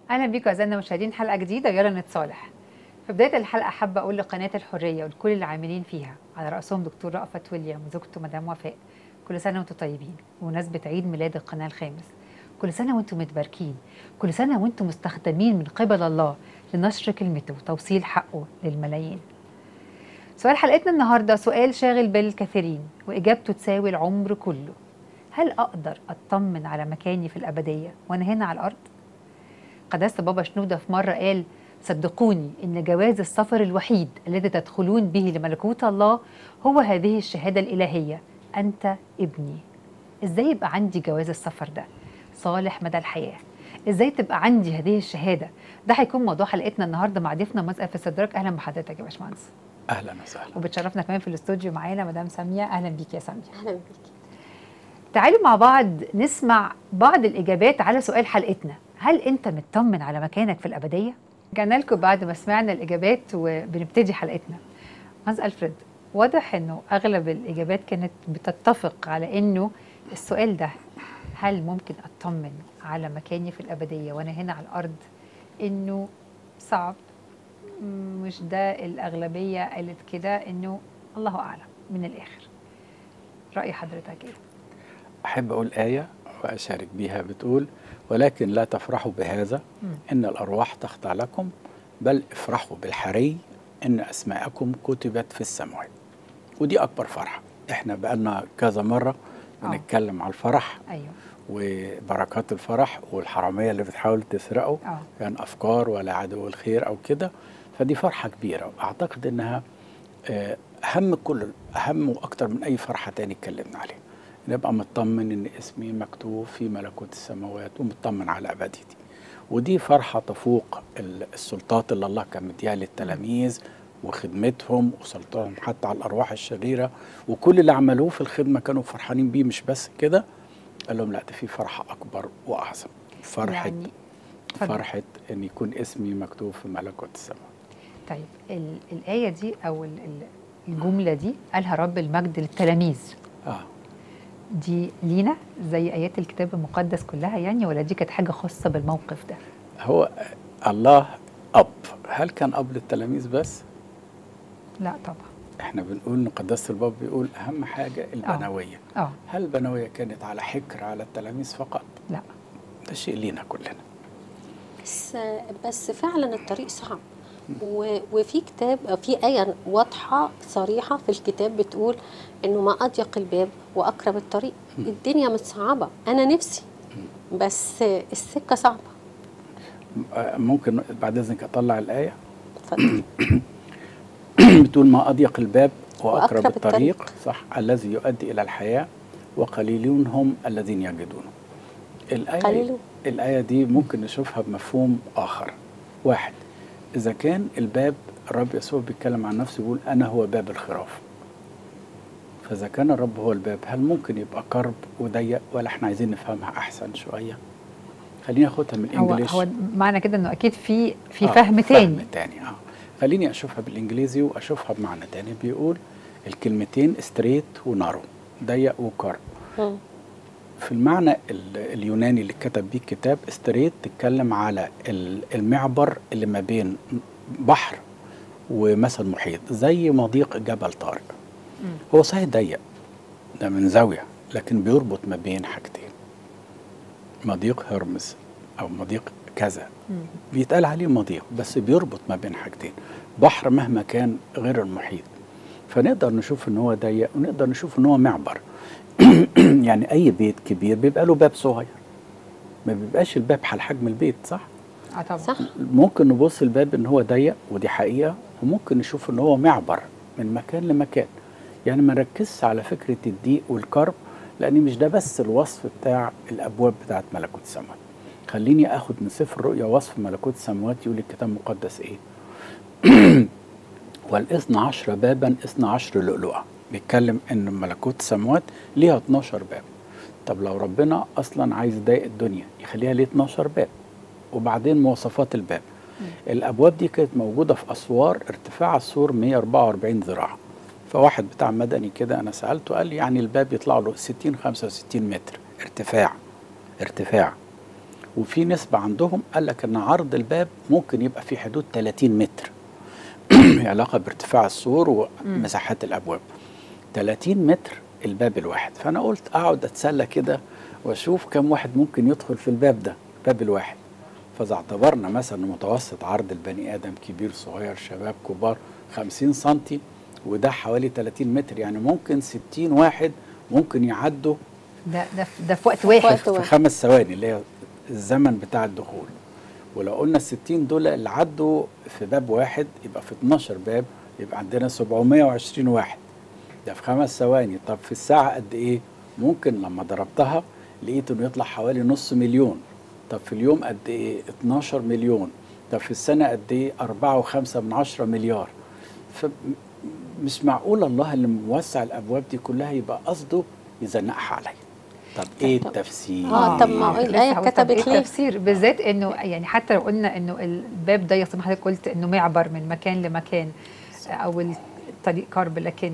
اهلا بيكم اعزائنا المشاهدين حلقه جديده يلا نتصالح في بدايه الحلقه حابه اقول لقناه الحريه ولكل العاملين فيها على راسهم دكتور رأفت ويليام وزوجته مدام وفاء كل سنه وانتم طيبين بمناسبه عيد ميلاد القناه الخامس كل سنه وانتم متباركين كل سنه وانتم مستخدمين من قبل الله لنشر كلمته وتوصيل حقه للملايين سؤال حلقتنا النهارده سؤال شاغل بال الكثيرين واجابته تساوي العمر كله هل اقدر اطمن على مكاني في الابديه وانا هنا على الارض قداسه بابا شنوده في مره قال صدقوني ان جواز السفر الوحيد الذي تدخلون به لملكوت الله هو هذه الشهاده الالهيه انت ابني ازاي يبقى عندي جواز السفر ده صالح مدى الحياه ازاي تبقى عندي هذه الشهاده ده هيكون موضوع حلقتنا النهارده مع ضيفنا مزقه في صدرك اهلا بحضرتك يا باشمهندس اهلا وسهلا وبتشرفنا كمان في الاستوديو معانا مدام ساميه اهلا بيك يا ساميه اهلا بيكي تعالوا مع بعض نسمع بعض الاجابات على سؤال حلقتنا هل انت مطمن على مكانك في الابديه رجعنا لكم بعد ما سمعنا الاجابات وبنبتدي حلقتنا مهندس الفريد واضح انه اغلب الاجابات كانت بتتفق على انه السؤال ده هل ممكن اطمن على مكاني في الابديه وانا هنا على الارض انه صعب مش ده الاغلبيه قالت كده انه الله اعلم من الاخر راي حضرتك ايه احب اقول ايه واشارك بيها بتقول ولكن لا تفرحوا بهذا مم. ان الارواح تخضع لكم بل افرحوا بالحري ان اسماءكم كتبت في السماوات ودي اكبر فرحه احنا بقالنا كذا مره آه. بنتكلم على الفرح ايوه وبركات الفرح والحراميه اللي بتحاول تسرقه اه كان افكار ولا عدو الخير او كده فدي فرحه كبيره اعتقد انها آه، اهم كل اهم واكتر من اي فرحه تاني اتكلمنا عليها نبقى مطمن ان اسمي مكتوب في ملكوت السماوات ومطمن على ابديتي ودي فرحه تفوق ال- السلطات اللي الله كان مديها للتلاميذ وخدمتهم وسلطانهم حتى على الارواح الشريره وكل اللي عملوه في الخدمه كانوا فرحانين بيه مش بس كده قال لهم لا ده في فرحه اكبر واعظم فرحه يعني اتفضل. فرحه ان يكون اسمي مكتوب في ملكوت السماوات طيب ال- الآية دي أو ال- ال- الجملة دي قالها رب المجد للتلاميذ اه دي لينا زي آيات الكتاب المقدس كلها يعني ولا دي كانت حاجة خاصة بالموقف ده؟ هو الله اب هل كان اب للتلاميذ بس لا طبعا احنا بنقول ان قداسه الباب بيقول اهم حاجه البنويه اه هل البنويه كانت على حكر على التلاميذ فقط لا ده شيء لينا كلنا بس بس فعلا الطريق صعب و- وفي كتاب في آية واضحة صريحة في الكتاب بتقول إنه ما أضيق الباب وأقرب الطريق الدنيا متصعبة أنا نفسي بس السكة صعبة آه، ممكن بعد اذنك اطلع الايه اتفضل بتقول ما اضيق الباب واقرب وأقرب الطريق الطريق. صح الذي يؤدي الى الحياه وقليلون هم الذين يجدونه الايه قليلون. الايه دي ممكن نشوفها بمفهوم اخر واحد اذا كان الباب الرب يسوع بيتكلم عن نفسه يقول انا هو باب الخراف فاذا كان الرب هو الباب هل ممكن يبقى قرب وضيق ولا احنا عايزين نفهمها احسن شويه خليني اخدها من هو الانجليش هو معنى كده إنه أكيد في في آه، فهم تاني فهم تاني اه خليني اشوفها بالانجليزي واشوفها بمعنى تاني بيقول الكلمتين ستريت ونارو ضيق وكرب مم. في المعنى ال- اليوناني اللي كتب بيه الكتاب ستريت تتكلم على ال- المعبر اللي ما بين بحر ومثلا محيط زي مضيق جبل طارق مم. هو صحيح ضيق ده من زاوية لكن بيربط ما بين حاجتين مضيق هرمز أو مضيق كذا مم. بيتقال عليه مضيق بس بيربط ما بين حاجتين بحر مهما كان غير المحيط فنقدر نشوف ان هو ضيق ونقدر نشوف ان هو معبر يعني اي بيت كبير بيبقى له باب صغير ما بيبقاش الباب على حجم البيت صح اه طبعا صح ممكن نبص الباب ان هو ضيق ودي حقيقه وممكن نشوف ان هو معبر من مكان لمكان يعني ما نركزش على فكره الضيق والكرب لان مش ده بس الوصف بتاع الابواب بتاعت ملكوت السماوات خليني اخد من سفر الرؤيا وصف ملكوت السماوات يقول الكتاب المقدس ايه والاثنى عشر بابا اثنى عشر لؤلؤة بيتكلم ان ملكوت السماوات ليها 12 باب طب لو ربنا اصلا عايز يضايق الدنيا يخليها ليه 12 باب وبعدين مواصفات الباب الابواب دي كانت موجوده في اسوار ارتفاع السور 144 ذراع فواحد بتاع مدني كده انا سالته قال لي يعني الباب يطلع له 60 65 متر ارتفاع ارتفاع وفي نسبة عندهم قال لك ان عرض الباب ممكن يبقى في حدود 30 متر علاقة بارتفاع السور ومساحات الابواب 30 متر الباب الواحد فانا قلت اقعد اتسلى كده واشوف كم واحد ممكن يدخل في الباب ده الباب الواحد فاذا اعتبرنا مثلا متوسط عرض البني ادم كبير صغير شباب كبار 50 سنتي وده حوالي 30 متر يعني ممكن 60 واحد ممكن يعدوا ده ده في- ده في وقت واحد وقت في واحد. خمس ثواني اللي هي الزمن بتاع الدخول ولو قلنا ال 60 دول اللي عدوا في باب واحد يبقى في 12 باب يبقى عندنا 720 واحد ده في خمس ثواني طب في الساعة قد إيه؟ ممكن لما ضربتها لقيت إنه يطلع حوالي نص مليون طب في اليوم قد إيه؟ 12 مليون طب في السنة قد إيه؟ 4.5 من عشرة مليار فمش معقول الله اللي موسع الأبواب دي كلها يبقى قصده يزنقها عليا طب إيه طب- التفسير؟ آه، طب ما هو لسه الآية هقول طب كتبت ايه ليه؟ التفسير بالذات انه يعني حتى لو قلنا انه الباب ده زي ما حضرتك قلت انه معبر من مكان لمكان او الطريق كرب لكن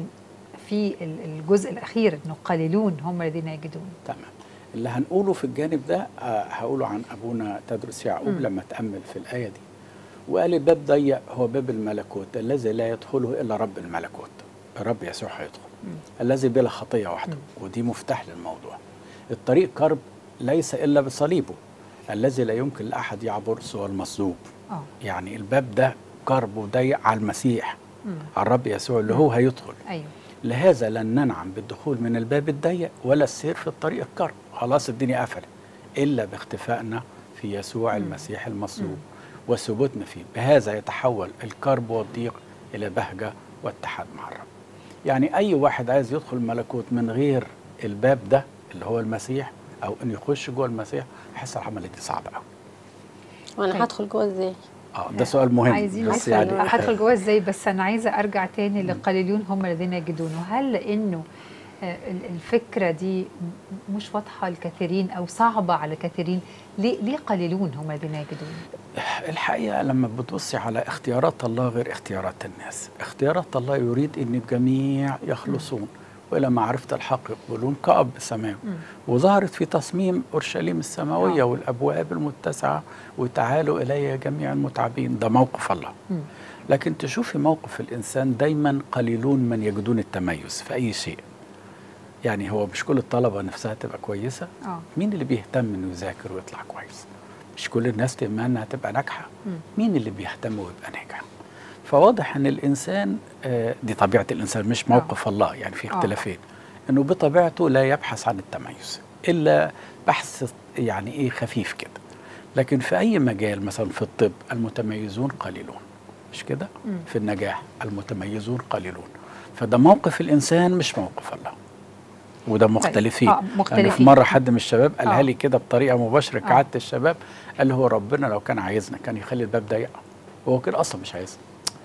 في ال- الجزء الاخير انه قليلون هم الذين يجدون تمام اللي هنقوله في الجانب ده آه، هقوله عن ابونا تدرس يعقوب مم. لما تامل في الايه دي وقال الباب ضيق هو باب الملكوت الذي لا يدخله الا رب الملكوت الرب يسوع هيدخل الذي بلا خطيه وحده ودي مفتاح للموضوع الطريق كرب ليس الا بصليبه الذي لا يمكن لاحد يعبر سوى المصلوب اه يعني الباب ده كرب وضيق على المسيح مم. على الرب يسوع اللي هو هيدخل ايوه لهذا لن ننعم بالدخول من الباب الضيق ولا السير في الطريق الكرب خلاص الدنيا قفلت إلا باختفائنا في يسوع المسيح المصلوب وثبوتنا فيه بهذا يتحول الكرب والضيق إلى بهجة واتحاد مع الرب يعني أي واحد عايز يدخل الملكوت من غير الباب ده اللي هو المسيح أو إنه يخش جوه المسيح يحس العملية دي صعبة أوي وانا طيب. هدخل جوه ازاي؟ اه ده سؤال مهم عايزين بس نسأل يعني هدخل جوه ازاي بس انا عايزه ارجع تاني لقليلون هم الذين يجدون وهل لانه آه، ال- الفكره دي م- مش واضحه لكثيرين او صعبه على كثيرين ليه ليه قليلون هم الذين يجدون الحقيقة لما بتبصي على اختيارات الله غير اختيارات الناس اختيارات الله يريد أن الجميع يخلصون وإلى معرفة الحق يقبلون كأب سماوي مم. وظهرت في تصميم أورشليم السماوية آه. والأبواب المتسعة وتعالوا إلي جميع المتعبين ده موقف الله مم. لكن تشوفي موقف الإنسان دايما قليلون من يجدون التميز في أي شيء يعني هو مش كل الطلبة نفسها تبقى كويسة اه مين اللي بيهتم انه يذاكر ويطلع كويس مش كل الناس تهمها انها تبقى ناجحه مم. مين اللي بيهتم ويبقى ناجح فواضح ان الانسان آه، دي طبيعه الانسان مش موقف الله يعني في آه. اختلافين انه بطبيعته لا يبحث عن التميز الا بحث يعني ايه خفيف كده لكن في اي مجال مثلا في الطب المتميزون قليلون مش كده مم. في النجاح المتميزون قليلون فده موقف الانسان مش موقف الله وده مختلفين آه، يعني في مختلفين. مره حد من الشباب قالها آه. لي كده بطريقه مباشره آه. كعاده الشباب قال هو ربنا لو كان عايزنا كان يخلي الباب ضيق هو كده اصلا مش عايزنا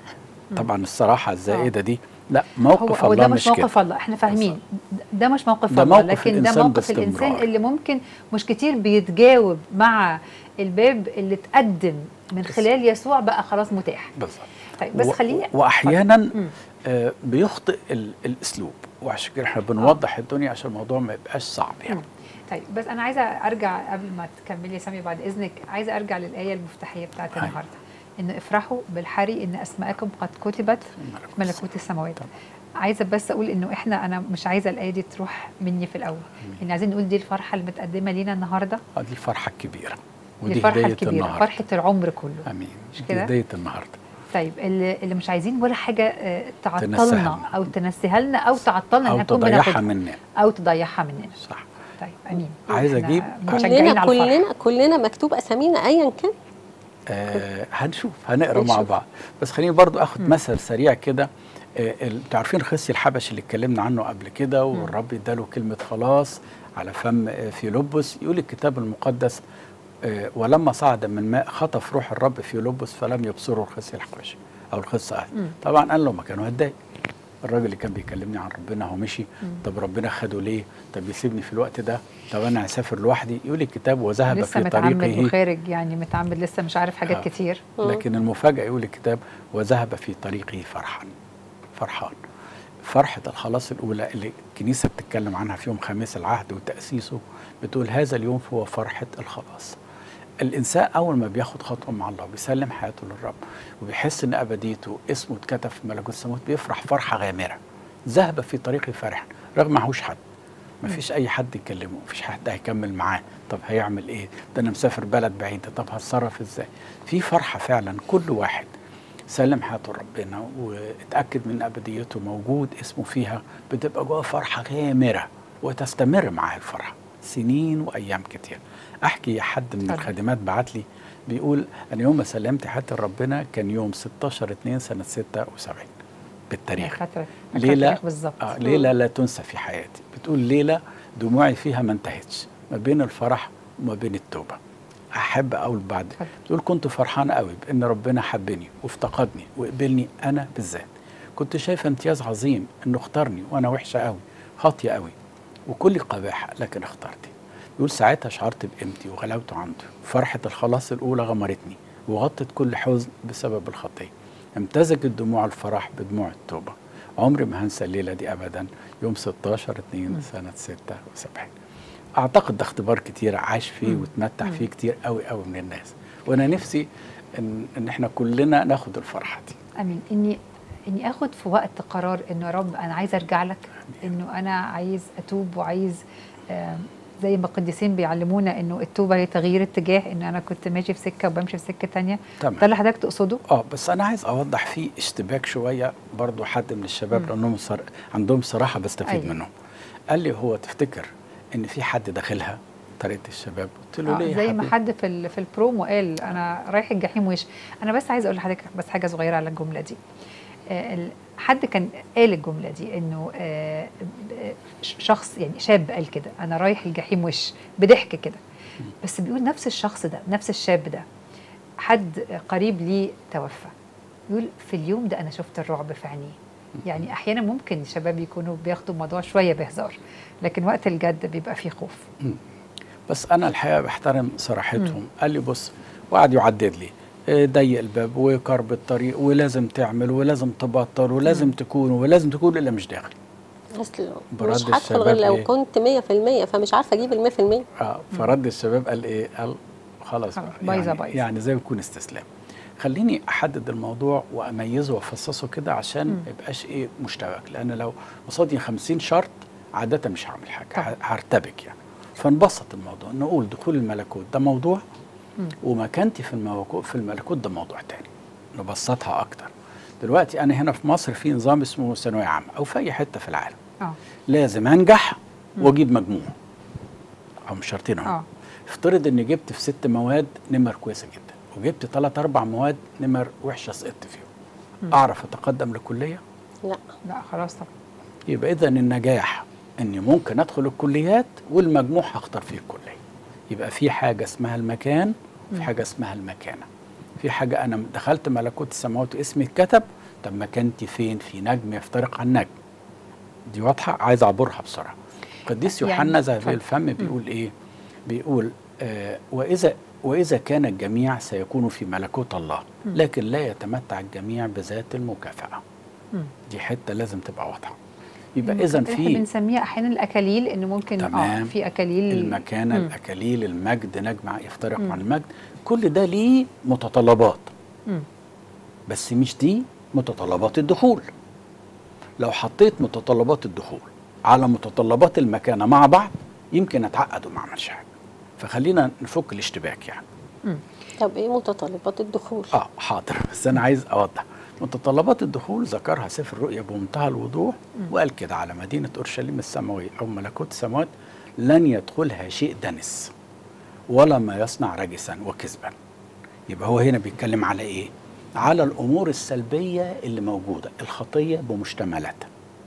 طبعا الصراحه الزائده دي لا هو موقف هو الله ده مش كده موقف الله احنا فاهمين ده مش موقف ده الله موقف لكن ده الإنسان موقف الانسان باستمرار. اللي ممكن مش كتير بيتجاوب مع الباب اللي اتقدم من خلال يسوع بقى خلاص متاح بالظبط طيب بس و- خليني واحيانا مم. آه بيخطئ ال- الاسلوب وعشان كده احنا بنوضح الدنيا عشان الموضوع ما يبقاش صعب يعني مم. طيب بس انا عايزه ارجع قبل ما تكملي يا سامي بعد اذنك عايزه ارجع للايه المفتاحيه بتاعت أيوة. النهارده ان افرحوا بالحري ان اسماءكم قد كتبت ملكوت في ملكوت السماوات عايزه بس اقول انه احنا انا مش عايزه الايه دي تروح مني في الاول ان عايزين نقول دي الفرحه المتقدمه لينا النهارده آه، دي الفرحه الكبيره دي ودي الفرحه هديه الكبيره النهارده فرحه العمر كله امين مش دي كده؟ هديه النهارده طيب اللي, اللي مش عايزين ولا حاجه آه، تعطلنا تنساها. او تنسيها لنا او تعطلنا او إن نكون تضيعها بناخدها. مننا او تضيعها مننا صح طيب امين عايز إحنا أجيب- متشجعين كلنا على الفرح. كلنا كلنا مكتوب اسامينا ايا كان آه هنشوف هنقرا مع هنشوف. بعض بس خليني برضو اخد مثل سريع كده آه ال- انتوا عارفين خصي الحبشي اللي اتكلمنا عنه قبل كده والرب اداله كلمه خلاص على فم آه فيلبس يقول الكتاب المقدس آه ولما صعد من ماء خطف روح الرب فيلبس فلم يبصره الخصي الحبشي او الخص اهل مم. طبعا قال له ما كانوا هتضايق الراجل اللي كان بيكلمني عن ربنا هو مشي طب ربنا خده ليه طب يسيبني في الوقت ده طب انا هسافر لوحدي يقول الكتاب وذهب لسه في متعمد طريقه وخارج يعني متعمد لسه مش عارف حاجات آه. كتير لكن المفاجأة يقول الكتاب وذهب في طريقه فرحا فرحان فرحة الخلاص الأولى اللي الكنيسة بتتكلم عنها في يوم خميس العهد وتأسيسه بتقول هذا اليوم هو فرحة الخلاص الانسان اول ما بياخد خطوه مع الله بيسلم حياته للرب وبيحس ان ابديته اسمه اتكتب في ملكوت السماوات بيفرح فرحه غامره ذهب في طريقي فرحا رغم معهوش حد ما فيش اي حد يكلمه ما فيش حد هيكمل معاه طب هيعمل ايه ده انا مسافر بلد بعيده طب هتصرف ازاي في فرحه فعلا كل واحد سلم حياته لربنا واتاكد من ابديته موجود اسمه فيها بتبقى جوه فرحه غامره وتستمر معاه الفرحه سنين وايام كتير احكي حد من اتفضل. الخادمات بعت لي بيقول انا يوم ما سلمت حياتي لربنا كان يوم 16 2 سنه 76 بالتاريخ فاكره ليله بالظبط آه ليله لا تنسى في حياتي بتقول ليله دموعي فيها ما انتهتش ما بين الفرح وما بين التوبه احب اقول بعد اتفضل. بتقول كنت فرحان قوي بان ربنا حبني وافتقدني وقبلني انا بالذات كنت شايفه امتياز عظيم انه اختارني وانا وحشه قوي خاطيه قوي وكل قباحه لكن اختارتي يقول ساعتها شعرت بقيمتي وغلاوته عنده فرحه الخلاص الاولى غمرتني وغطت كل حزن بسبب الخطيه امتزجت دموع الفرح بدموع التوبه عمري ما هنسى الليله دي ابدا يوم 16 2 سنه 76 اعتقد ده اختبار كتير عاش فيه مم. وتمتع مم. فيه كتير قوي قوي من الناس وانا نفسي ان ان احنا كلنا ناخد الفرحه دي امين اني اني اخد في وقت قرار انه يا رب انا عايز ارجع لك انه انا عايز اتوب وعايز آم، زي ما القديسين بيعلمونا انه التوبه هي تغيير اتجاه ان انا كنت ماشي في سكه وبمشي في سكه تانية تمام ده اللي حضرتك تقصده؟ اه بس انا عايز اوضح فيه اشتباك شويه برضو حد من الشباب مم. لانهم صر... عندهم صراحه بستفيد أيوة. أيوة. منهم قال لي هو تفتكر ان في حد داخلها طريقه الشباب قلت له آه، ليه يا زي ما حبيبي؟ حد في ال- في البرومو قال انا رايح الجحيم وش انا بس عايز اقول لحضرتك بس حاجه صغيره على الجمله دي آه، ال- حد كان قال الجمله دي انه آه، ب- ش- شخص يعني شاب قال كده انا رايح الجحيم وش بضحك كده بس بيقول نفس الشخص ده نفس الشاب ده حد قريب ليه توفى يقول في اليوم ده انا شفت الرعب في عينيه يعني احيانا ممكن الشباب يكونوا بياخدوا الموضوع شويه بهزار لكن وقت الجد بيبقى فيه خوف بس انا الحقيقه بحترم صراحتهم قال لي بص وقعد يعدد لي إيه، ضيق الباب وكرب الطريق ولازم تعمل ولازم تبطل ولازم تكون ولازم تكون الا مش داخل اصل برد مش هدخل الشباب غير لو إيه؟ كنت 100% فمش عارفه اجيب ال 100% اه فرد الشباب قال ايه قال خلاص خلاص، بقى، بايظة يعني, بايظة. يعني زي ما يكون استسلام خليني احدد الموضوع واميزه وافصصه كده عشان مم. ما يبقاش ايه مشتبك لان لو قصادي 50 شرط عاده مش هعمل حاجه طبعا. ه- هرتبك يعني فنبسط الموضوع نقول دخول الملكوت ده موضوع مم. ومكانتي في الملكوت في الملكوت ده موضوع تاني نبسطها اكتر دلوقتي انا هنا في مصر في نظام اسمه ثانويه عامه او في اي حته في العالم اه لازم انجح واجيب مجموع او مش شرطين اهو اه افترض اني جبت في ست مواد نمر كويسه جدا وجبت ثلاث اربع مواد نمر وحشه سقطت فيهم مم. اعرف اتقدم لكليه لا لا خلاص طبعا يبقى اذا النجاح اني ممكن ادخل الكليات والمجموع هختار فيه الكليه يبقى في حاجه اسمها المكان وفي مم. حاجه اسمها المكانه في حاجه انا دخلت ملكوت السماوات واسمي اتكتب طب مكانتي فين في نجم يفترق عن نجم دي واضحه عايز اعبرها بسرعه قديس يعني- يوحنا ذهبي اتفضل. الفم بيقول ايه بيقول آه واذا واذا كان الجميع سيكون في ملكوت الله مم. لكن لا يتمتع الجميع بذات المكافاه مم. دي حته لازم تبقى واضحه يبقى ممكن اذا احنا في بنسميها احيانا الاكاليل انه ممكن اه تمام. في اكاليل المكانه مم. الاكاليل المجد نجم يفترق مم. عن المجد كل ده ليه متطلبات مم. بس مش دي متطلبات الدخول لو حطيت متطلبات الدخول على متطلبات المكانه مع بعض يمكن اتعقد وما اعملش حاجه فخلينا نفك الاشتباك يعني مم. طب ايه متطلبات الدخول؟ اه حاضر بس انا عايز اوضح متطلبات الدخول ذكرها سفر الرؤيا بمنتهى الوضوح وقال كده على مدينه اورشليم السماويه او ملكوت السماوات لن يدخلها شيء دنس ولا ما يصنع رجسا وكذبا يبقى هو هنا بيتكلم على ايه على الامور السلبيه اللي موجوده الخطيه بمشتملاتها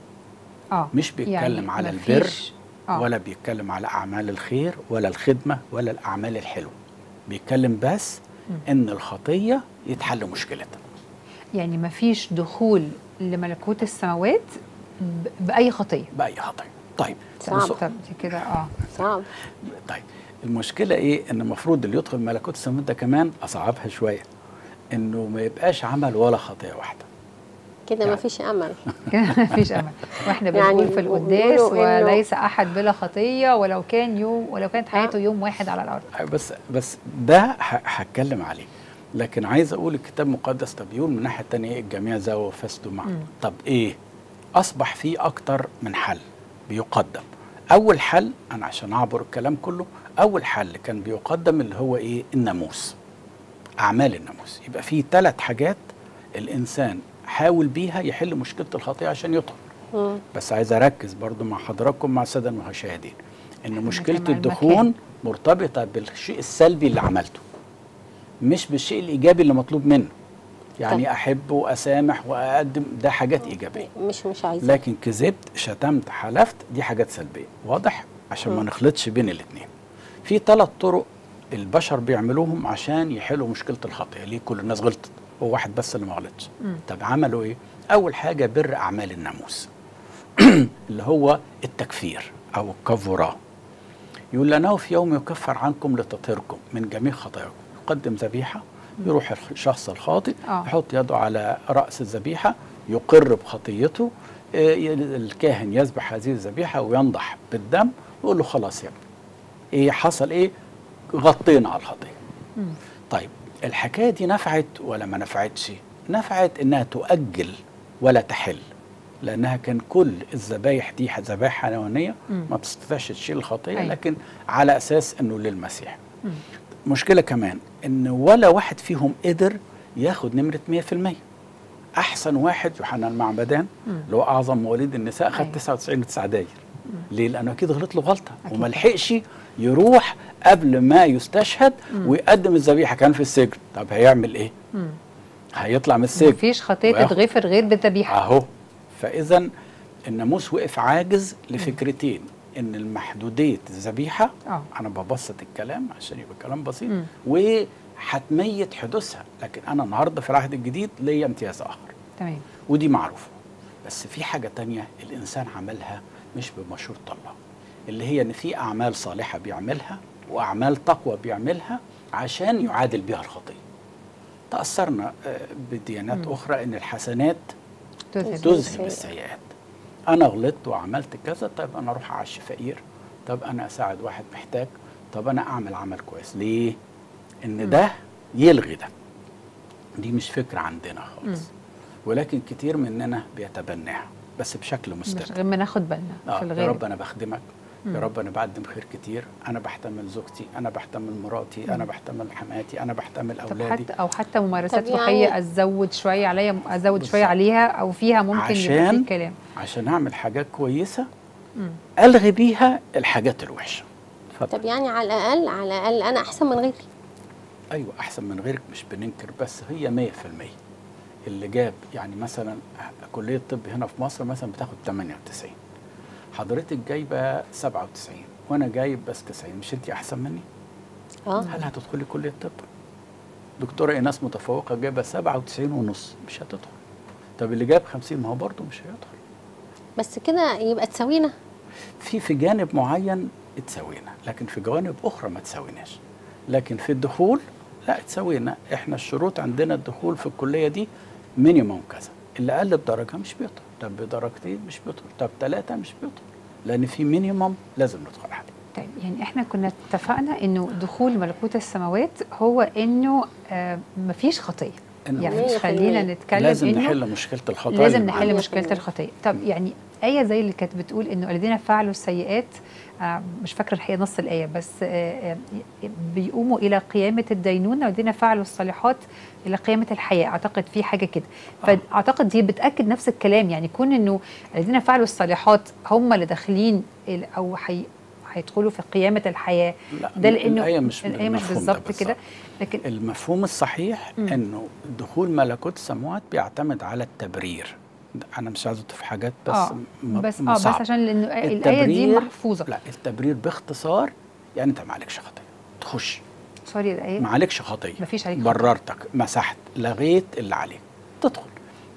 اه مش بيتكلم يعني على مفيش- البر آه. ولا بيتكلم على اعمال الخير ولا الخدمه ولا الاعمال الحلوه بيتكلم بس مم. ان الخطيه يتحل مشكلتها يعني مفيش دخول لملكوت السماوات ب- باي خطيه باي خطيه طيب صعب. بص- طب دي كده اه صعب طيب المشكله ايه ان المفروض اللي يدخل ملكوت السماوات ده كمان اصعبها شويه انه ما يبقاش عمل ولا خطيه واحده كده يعني. ما فيش امل كده مفيش امل واحنا يعني بنقول في القداس بيقولوا إنه- وليس احد بلا خطيه ولو كان يوم ولو كانت حياته يوم واحد على الارض بس بس ده ه- هتكلم عليه لكن عايز اقول الكتاب المقدس طب يقول من الناحيه الثانيه ايه الجميع زاووا وفسدوا معا مم. طب ايه اصبح في اكتر من حل بيقدم اول حل انا عشان اعبر الكلام كله اول حل كان بيقدم اللي هو ايه الناموس اعمال الناموس يبقى في ثلاث حاجات الانسان حاول بيها يحل مشكله الخطيه عشان يدخل مم. بس عايز اركز برضو مع حضراتكم مع الساده المشاهدين ان مشكله مع المكان. الدخول مرتبطه بالشيء السلبي اللي عملته مش بالشيء الايجابي اللي مطلوب منه يعني طب. احب واسامح واقدم ده حاجات ايجابيه مش مش عايزه لكن كذبت شتمت حلفت دي حاجات سلبيه واضح عشان ما مم. نخلطش بين الاثنين في ثلاث طرق البشر بيعملوهم عشان يحلوا مشكله الخطيه ليه كل الناس غلطت هو واحد بس اللي ما غلطش مم. طب عملوا ايه اول حاجه بر اعمال الناموس اللي هو التكفير او الكفراء يقول لنا في يوم يكفر عنكم لتطهركم من جميع خطاياكم يقدم ذبيحه يروح الشخص الخاطئ آه. يحط يده على راس الذبيحه يقر بخطيته إيه، الكاهن يذبح هذه الذبيحه وينضح بالدم ويقول له خلاص يا ابني ايه حصل ايه غطينا على الخطيه مم. طيب الحكايه دي نفعت ولا ما نفعتش نفعت انها تؤجل ولا تحل لانها كان كل الذبايح دي ذبايح حيوانيه مم. ما بتستطيعش تشيل الخطيه أيوة. لكن على اساس انه للمسيح مم. مشكله كمان ان ولا واحد فيهم قدر ياخد نمره 100% احسن واحد يوحنا المعبدان مم. اللي هو اعظم مواليد النساء خد أيوة. 99 9 داير ليه لانه اكيد غلط له غلطه أكيد. وما لحقش يروح قبل ما يستشهد مم. ويقدم الذبيحه كان في السجن طب هيعمل ايه مم. هيطلع من السجن مفيش خطيه وياخد- تتغفر غير بالذبيحه اهو فاذا الناموس وقف عاجز لفكرتين ان المحدوديه الذبيحه اه انا ببسط الكلام عشان يبقى كلام بسيط مم. وحتميه حدوثها لكن انا النهارده في العهد الجديد ليا امتياز اخر تمام ودي معروفه بس في حاجه تانية الانسان عملها مش بمشورة الله اللي هي ان في اعمال صالحه بيعملها واعمال تقوى بيعملها عشان يعادل بها الخطيه تاثرنا آه، بديانات مم. اخرى ان الحسنات تذهب تذهب السيئات. السيئات انا غلطت وعملت كذا طيب انا اروح اعشي فقير طب انا اساعد واحد محتاج طب انا اعمل عمل كويس ليه ان ده يلغي ده دي مش فكره عندنا خالص مم. ولكن كتير مننا بيتبناها بس بشكل مش مستمر غير ما ناخد بالنا آه في يا الغالب رب انا بخدمك مم. يا رب انا بقدم خير كتير انا بحتمل زوجتي انا بحتمل مراتي انا مم. بحتمل حماتي انا بحتمل طب اولادي حتى او حتى ممارسات طب يعني- روحيه ازود شويه عليا ازود شويه بالظبط. عليها او فيها ممكن يبقى عشان- في كلام عشان اعمل حاجات كويسه مم. الغي بيها الحاجات الوحشه اتفضل طب يعني على الاقل على الاقل انا احسن من غيري ايوه احسن من غيرك مش بننكر بس هي 100% اللي جاب يعني مثلا كليه الطب هنا في مصر مثلا بتاخد 98 حضرتك جايبه 97 وانا جايب بس 90 مش انت احسن مني اه هل هتدخلي كليه الطب دكتوره ايناس متفوقه جايبه 97 ونص مش هتدخل طب اللي جاب 50 ما هو برضه مش هيدخل بس كده يبقى تساوينا في في جانب معين اتساوينا لكن في جوانب اخرى ما تساويناش لكن في الدخول لا اتساوينا احنا الشروط عندنا الدخول في الكليه دي مينيموم كذا اللي اقل بدرجه مش بيدخل طب بدرجتين مش بيدخل طب ثلاثه مش بيدخل لان في مينيموم لازم ندخل عليه طيب يعني احنا كنا اتفقنا انه دخول ملكوت السماوات هو انه آه مفيش خطيه إنه يعني مية مش في خلينا المية. نتكلم لازم انه نحل مشكله الخطايا لازم اللي نحل معانا. مشكله 100%. الخطيه طب يعني ايه زي اللي كانت بتقول انه الذين فعلوا السيئات آه مش فاكره الحقيقه نص الايه بس آه آه بيقوموا الى قيامه الدينونه والذين فعلوا الصالحات الى قيامه الحياه اعتقد في حاجه كده آه. فاعتقد دي بتاكد نفس الكلام يعني كون انه الذين فعلوا الصالحات هم اللي داخلين ال- او حي هيدخلوا في قيامه الحياه لا ده لانه الايه مش الايه مش بالمفهوم ده بالظبط كده لكن المفهوم الصحيح مم. انه دخول ملكوت السماوات بيعتمد على التبرير انا مش عايز في حاجات بس اه م- بس م- اه بس صعب. عشان لانه الايه دي التبرير- محفوظه لا التبرير باختصار يعني انت ما عليكش خطيه تخش سوري الايه ما عليكش خطيه مفيش عليك خطية. بررتك مسحت لغيت اللي عليك تدخل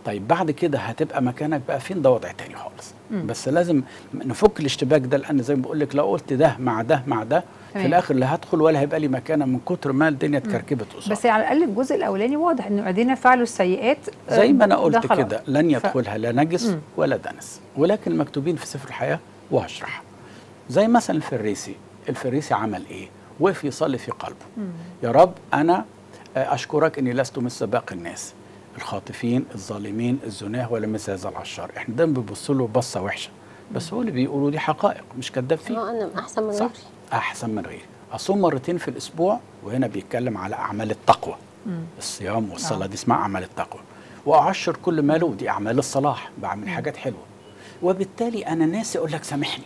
طيب بعد كده هتبقى مكانك بقى فين ده وضع تاني خالص مم. بس لازم نفك الاشتباك ده لان زي ما بقول لك لو قلت ده مع ده مع ده في تمام. الاخر لا هدخل ولا هيبقى لي مكانه من كتر ما الدنيا اتكركبت قصادي بس على الاقل الجزء الاولاني واضح انه الذين فعلوا السيئات آه، زي ما انا ده قلت خلاص. كده لن يدخلها لا نجس مم. ولا دنس ولكن مكتوبين في سفر الحياه وهشرحها زي مثلا الفريسي الفريسي عمل ايه وقف يصلي في قلبه مم. يا رب انا آه، اشكرك اني لست مثل باقي الناس الخاطفين الظالمين الزناه ولا مثل هذا العشار احنا دايما بنبص له بصه وحشه بس هو اللي بيقولوا دي حقائق مش كذاب فيه اه انا احسن من صح غيري احسن من غيري اصوم مرتين في الاسبوع وهنا بيتكلم على اعمال التقوى مم. الصيام والصلاه آه. دي اسمها اعمال التقوى واعشر كل ماله دي اعمال الصلاح بعمل حاجات حلوه وبالتالي انا ناسي اقول لك سامحني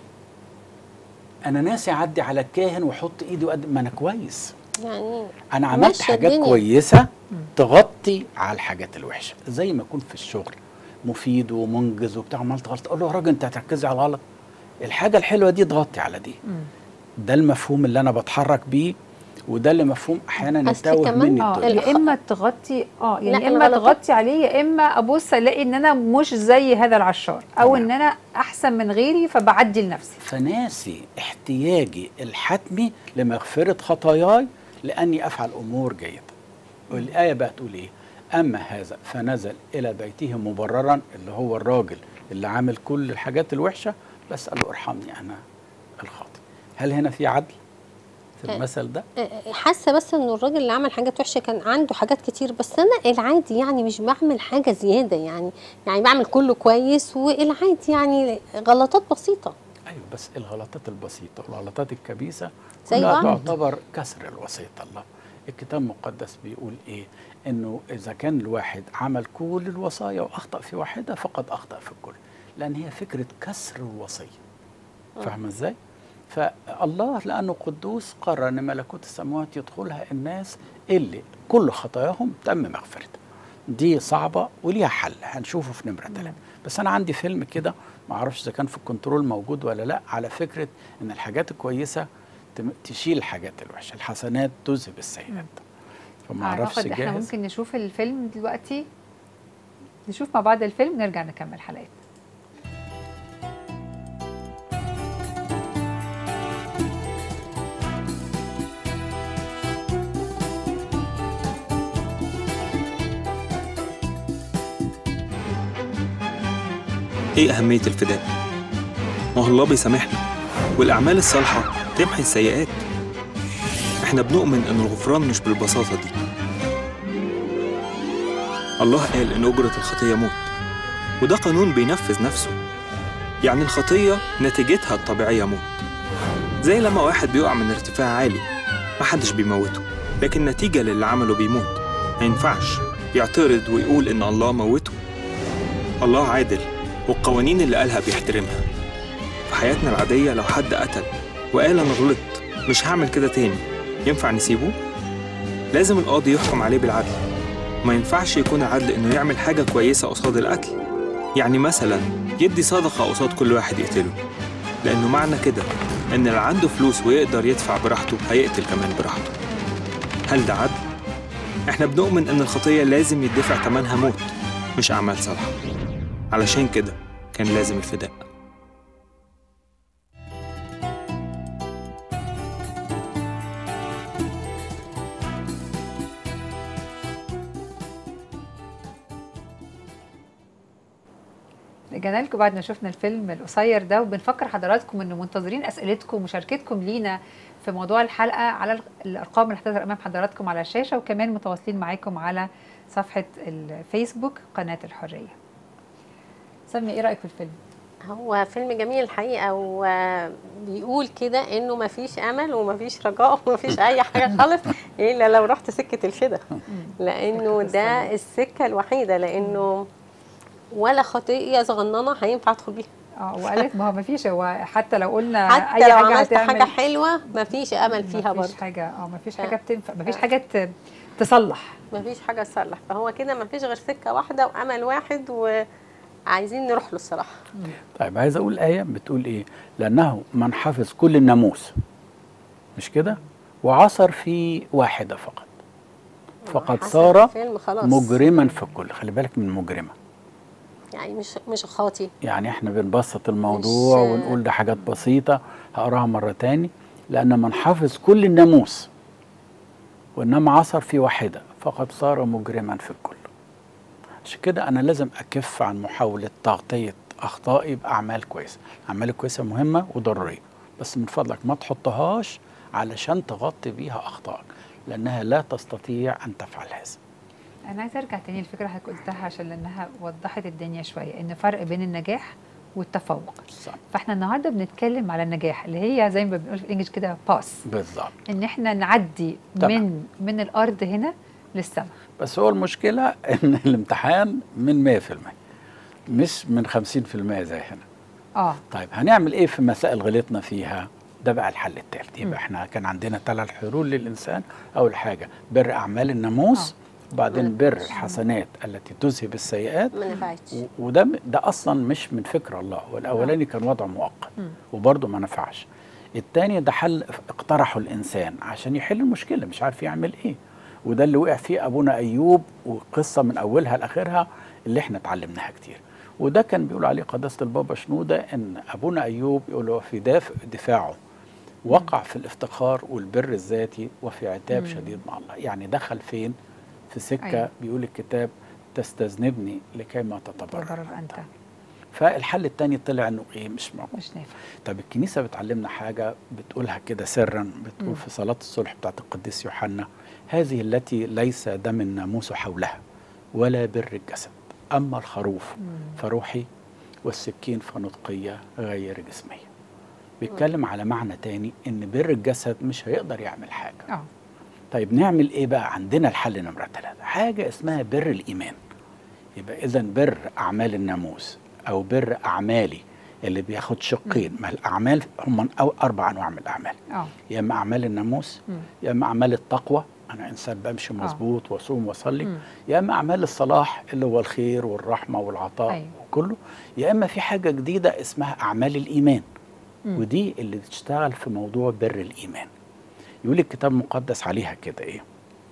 انا ناسي اعدي على الكاهن واحط ايدي وقد ما انا كويس يعني انا عملت ماشية حاجات الدنيا. كويسه تغطي على الحاجات الوحشه زي ما اكون في الشغل مفيد ومنجز وبتاع عملت غلط اقول له يا راجل انت هتركزي على الغلط الحاجه الحلوه دي تغطي على دي مم. ده المفهوم اللي انا بتحرك بيه وده اللي مفهوم احيانا أصل يتوه كمان- مني اه الدنيا الخ- يا اما تغطي اه يعني لا، يا اما الغلطات- تغطي عليه يا اما ابص الاقي ان انا مش زي هذا العشار او تمام. ان انا احسن من غيري فبعدي لنفسي فناسي احتياجي الحتمي لمغفرة خطاياي لأني أفعل أمور جيدة والآية بقى تقول إيه أما هذا فنزل إلى بيته مبررا اللي هو الراجل اللي عامل كل الحاجات الوحشة بس قال له ارحمني أنا الخاطئ هل هنا في عدل في آه. المثل ده؟ آه، حاسه بس انه الراجل اللي عمل حاجات وحشه كان عنده حاجات كتير بس انا العادي يعني مش بعمل حاجه زياده يعني يعني بعمل كله كويس والعادي يعني غلطات بسيطه أيوة بس الغلطات البسيطة والغلطات الكبيسة زي كلها بعض. تعتبر كسر الوصية الله الكتاب المقدس بيقول إيه إنه إذا كان الواحد عمل كل الوصايا وأخطأ في واحدة فقد أخطأ في الكل لأن هي فكرة كسر الوصية فاهمة إزاي؟ فالله لأنه قدوس قرر أن ملكوت السماوات يدخلها الناس اللي كل خطاياهم تم مغفرتها دي صعبة وليها حل هنشوفه في نمرة ثلاثة بس أنا عندي فيلم كده ما أعرفش إذا كان في الكنترول موجود ولا لا على فكرة إن الحاجات الكويسة تم- تشيل الحاجات الوحشة الحسنات تذهب السيئات فما أعرفش اعتقد احنا جاهز ممكن نشوف الفيلم دلوقتي نشوف مع بعض الفيلم نرجع نكمل حلقات ايه أهمية الفداء؟ ما هو الله بيسامحنا والأعمال الصالحة تمحي السيئات احنا بنؤمن إن الغفران مش بالبساطة دي الله قال إن أجرة الخطية موت وده قانون بينفذ نفسه يعني الخطية نتيجتها الطبيعية موت زي لما واحد بيقع من ارتفاع عالي محدش بيموته لكن نتيجة للي عمله بيموت ما ينفعش يعترض ويقول إن الله موته الله عادل والقوانين اللي قالها بيحترمها في حياتنا العادية لو حد قتل وقال أنا غلطت مش هعمل كده تاني ينفع نسيبه؟ لازم القاضي يحكم عليه بالعدل ما ينفعش يكون العدل إنه يعمل حاجة كويسة قصاد القتل يعني مثلا يدي صدقة قصاد كل واحد يقتله لأنه معنى كده إن اللي عنده فلوس ويقدر يدفع براحته هيقتل كمان براحته هل ده عدل؟ إحنا بنؤمن إن الخطية لازم يدفع تمنها موت مش أعمال صالحة علشان كده كان لازم الفداء رجعنا لكم بعد ما شفنا الفيلم القصير ده وبنفكر حضراتكم انه منتظرين اسئلتكم ومشاركتكم لينا في موضوع الحلقه على ال- الارقام اللي هتظهر امام حضراتكم على الشاشه وكمان متواصلين معاكم على صفحه الفيسبوك قناه الحريه. سمي ايه رايك في الفيلم؟ هو فيلم جميل الحقيقه وبيقول كده انه ما فيش امل وما فيش رجاء وما فيش اي حاجه خالص الا لو رحت سكه الفدا لانه ده السكه الوحيده لانه ولا خطيه صغننه هينفع ادخل بيها اه وقالت ما هو ما فيش هو حتى لو قلنا حتى اي لو حاجه عملت هتعمل حاجه حلوه ما فيش امل فيها ما برضه فيش حاجه اه ما فيش آه. حاجه بتنفع ما فيش آه. حاجه ت- تصلح ما فيش حاجه تصلح فهو كده ما فيش غير سكه واحده وامل واحد وعايزين نروح له الصراحه طيب عايز اقول ايه بتقول ايه لانه من حفظ كل الناموس مش كده وعثر في واحده فقط فقد حسب صار الفيلم خلاص مجرما في الكل خلي بالك من مجرمه يعني مش مش خاطي يعني احنا بنبسط الموضوع مش- ونقول ده حاجات بسيطة هقراها مرة تاني لأن من حفظ كل الناموس وإنما عصر في واحدة فقد صار مجرما في الكل عشان كده أنا لازم أكف عن محاولة تغطية أخطائي بأعمال كويسة الأعمال الكويسة مهمة وضرورية بس من فضلك ما تحطهاش علشان تغطي بيها أخطائك لأنها لا تستطيع أن تفعل هذا انا عايزه ارجع تاني للفكره اللي حضرتك قلتها عشان لانها وضحت الدنيا شويه ان فرق بين النجاح والتفوق صح. فاحنا النهارده بنتكلم على النجاح اللي هي زي ما بنقول في الانجليش كده باس بالظبط ان احنا نعدي تمام. من من الارض هنا للسماء بس هو المشكلة إن الامتحان من 100% مش من 50% زي هنا اه طيب هنعمل إيه في مسائل غلطنا فيها ده بقى الحل الثالث مم. يبقى احنا كان عندنا ثلاث حلول للإنسان أول حاجة بر أعمال الناموس وبعدين مم. بر الحسنات التي تذهب السيئات ما نفعتش و- وده م- ده اصلا مش من فكر الله والاولاني كان وضع مؤقت مم. وبرضه ما نفعش التاني ده حل اقترحه الانسان عشان يحل المشكله مش عارف يعمل ايه وده اللي وقع فيه ابونا ايوب وقصه من اولها لاخرها اللي احنا اتعلمناها كتير وده كان بيقول عليه قداسه البابا شنوده ان ابونا ايوب يقول هو في دافع دفاعه وقع في الافتخار والبر الذاتي وفي عتاب مم. شديد مع الله يعني دخل فين في سكه أيوة. بيقول الكتاب تستذنبني لكي ما تتبرر تبرر انت فالحل التاني طلع انه ايه مش موجود مش نافع طب الكنيسه بتعلمنا حاجه بتقولها كده سرا مم. بتقول في صلاه الصلح بتاعت القديس يوحنا هذه التي ليس دم الناموس حولها ولا بر الجسد اما الخروف مم. فروحي والسكين فنطقيه غير جسميه بيتكلم على معنى تاني ان بر الجسد مش هيقدر يعمل حاجه اه طيب نعمل ايه بقى عندنا الحل نمرة ثلاثة حاجة اسمها بر الإيمان يبقى إذا بر أعمال الناموس أو بر أعمالي اللي بياخد شقين ما الأعمال هم أو أربع أنواع من الأعمال اه يا إما أعمال الناموس مم. يا إما أعمال التقوى أنا إنسان بمشي آه. مظبوط وأصوم وأصلي مم. يا إما أعمال الصلاح اللي هو الخير والرحمة والعطاء أيوة. وكله يا إما في حاجة جديدة اسمها أعمال الإيمان مم. ودي اللي بتشتغل في موضوع بر الإيمان يقول الكتاب المقدس عليها كده إيه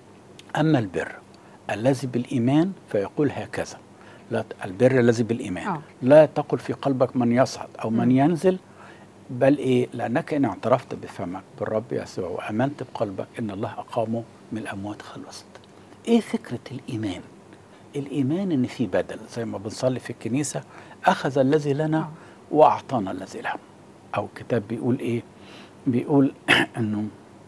أما البر الذي بالإيمان فيقول هكذا لا ت- البر الذي بالإيمان آه. لا تقل في قلبك من يصعد أو من مم. ينزل بل إيه لأنك إن اعترفت بفمك بالرب يسوع وأمنت بقلبك إن الله أقامه من الأموات خلصت إيه فكرة الإيمان الإيمان إن في بدل زي ما بنصلي في الكنيسة أخذ الذي لنا آه. وأعطانا الذي له أو الكتاب بيقول إيه بيقول إنه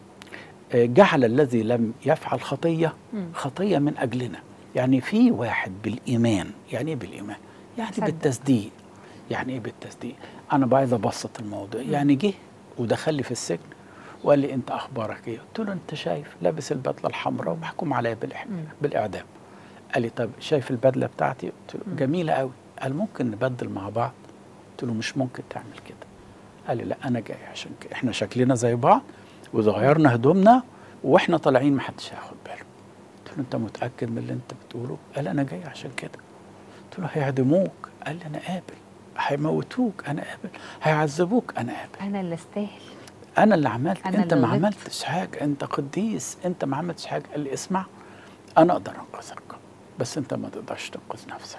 آه، جعل الذي لم يفعل خطية مم. خطية من أجلنا يعني في واحد بالإيمان يعني إيه بالإيمان يعني صدق. بالتصديق يعني إيه بالتصديق أنا بقى عايز أبسط الموضوع يعني جه ودخل لي في السجن وقال لي أنت أخبارك إيه قلت له أنت شايف لابس البدلة الحمراء ومحكوم عليا بالإح- مم. بالإعدام قال لي طب شايف البدلة بتاعتي قلت له مم. جميلة قوي قال ممكن نبدل مع بعض قلت له مش ممكن تعمل كده قال لي لا انا جاي عشان كده احنا شكلنا زي بعض وغيرنا هدومنا واحنا طالعين محدش هياخد باله قلت له انت متاكد من اللي انت بتقوله قال انا جاي عشان كده قلت له هيعدموك قال لي انا قابل هيموتوك انا قابل هيعذبوك انا قابل انا اللي استاهل انا اللي عملت أنا انت اللي ما غلطت. عملتش حاجه انت قديس انت ما عملتش حاجه قال لي اسمع انا اقدر انقذك بس انت ما تقدرش تنقذ نفسك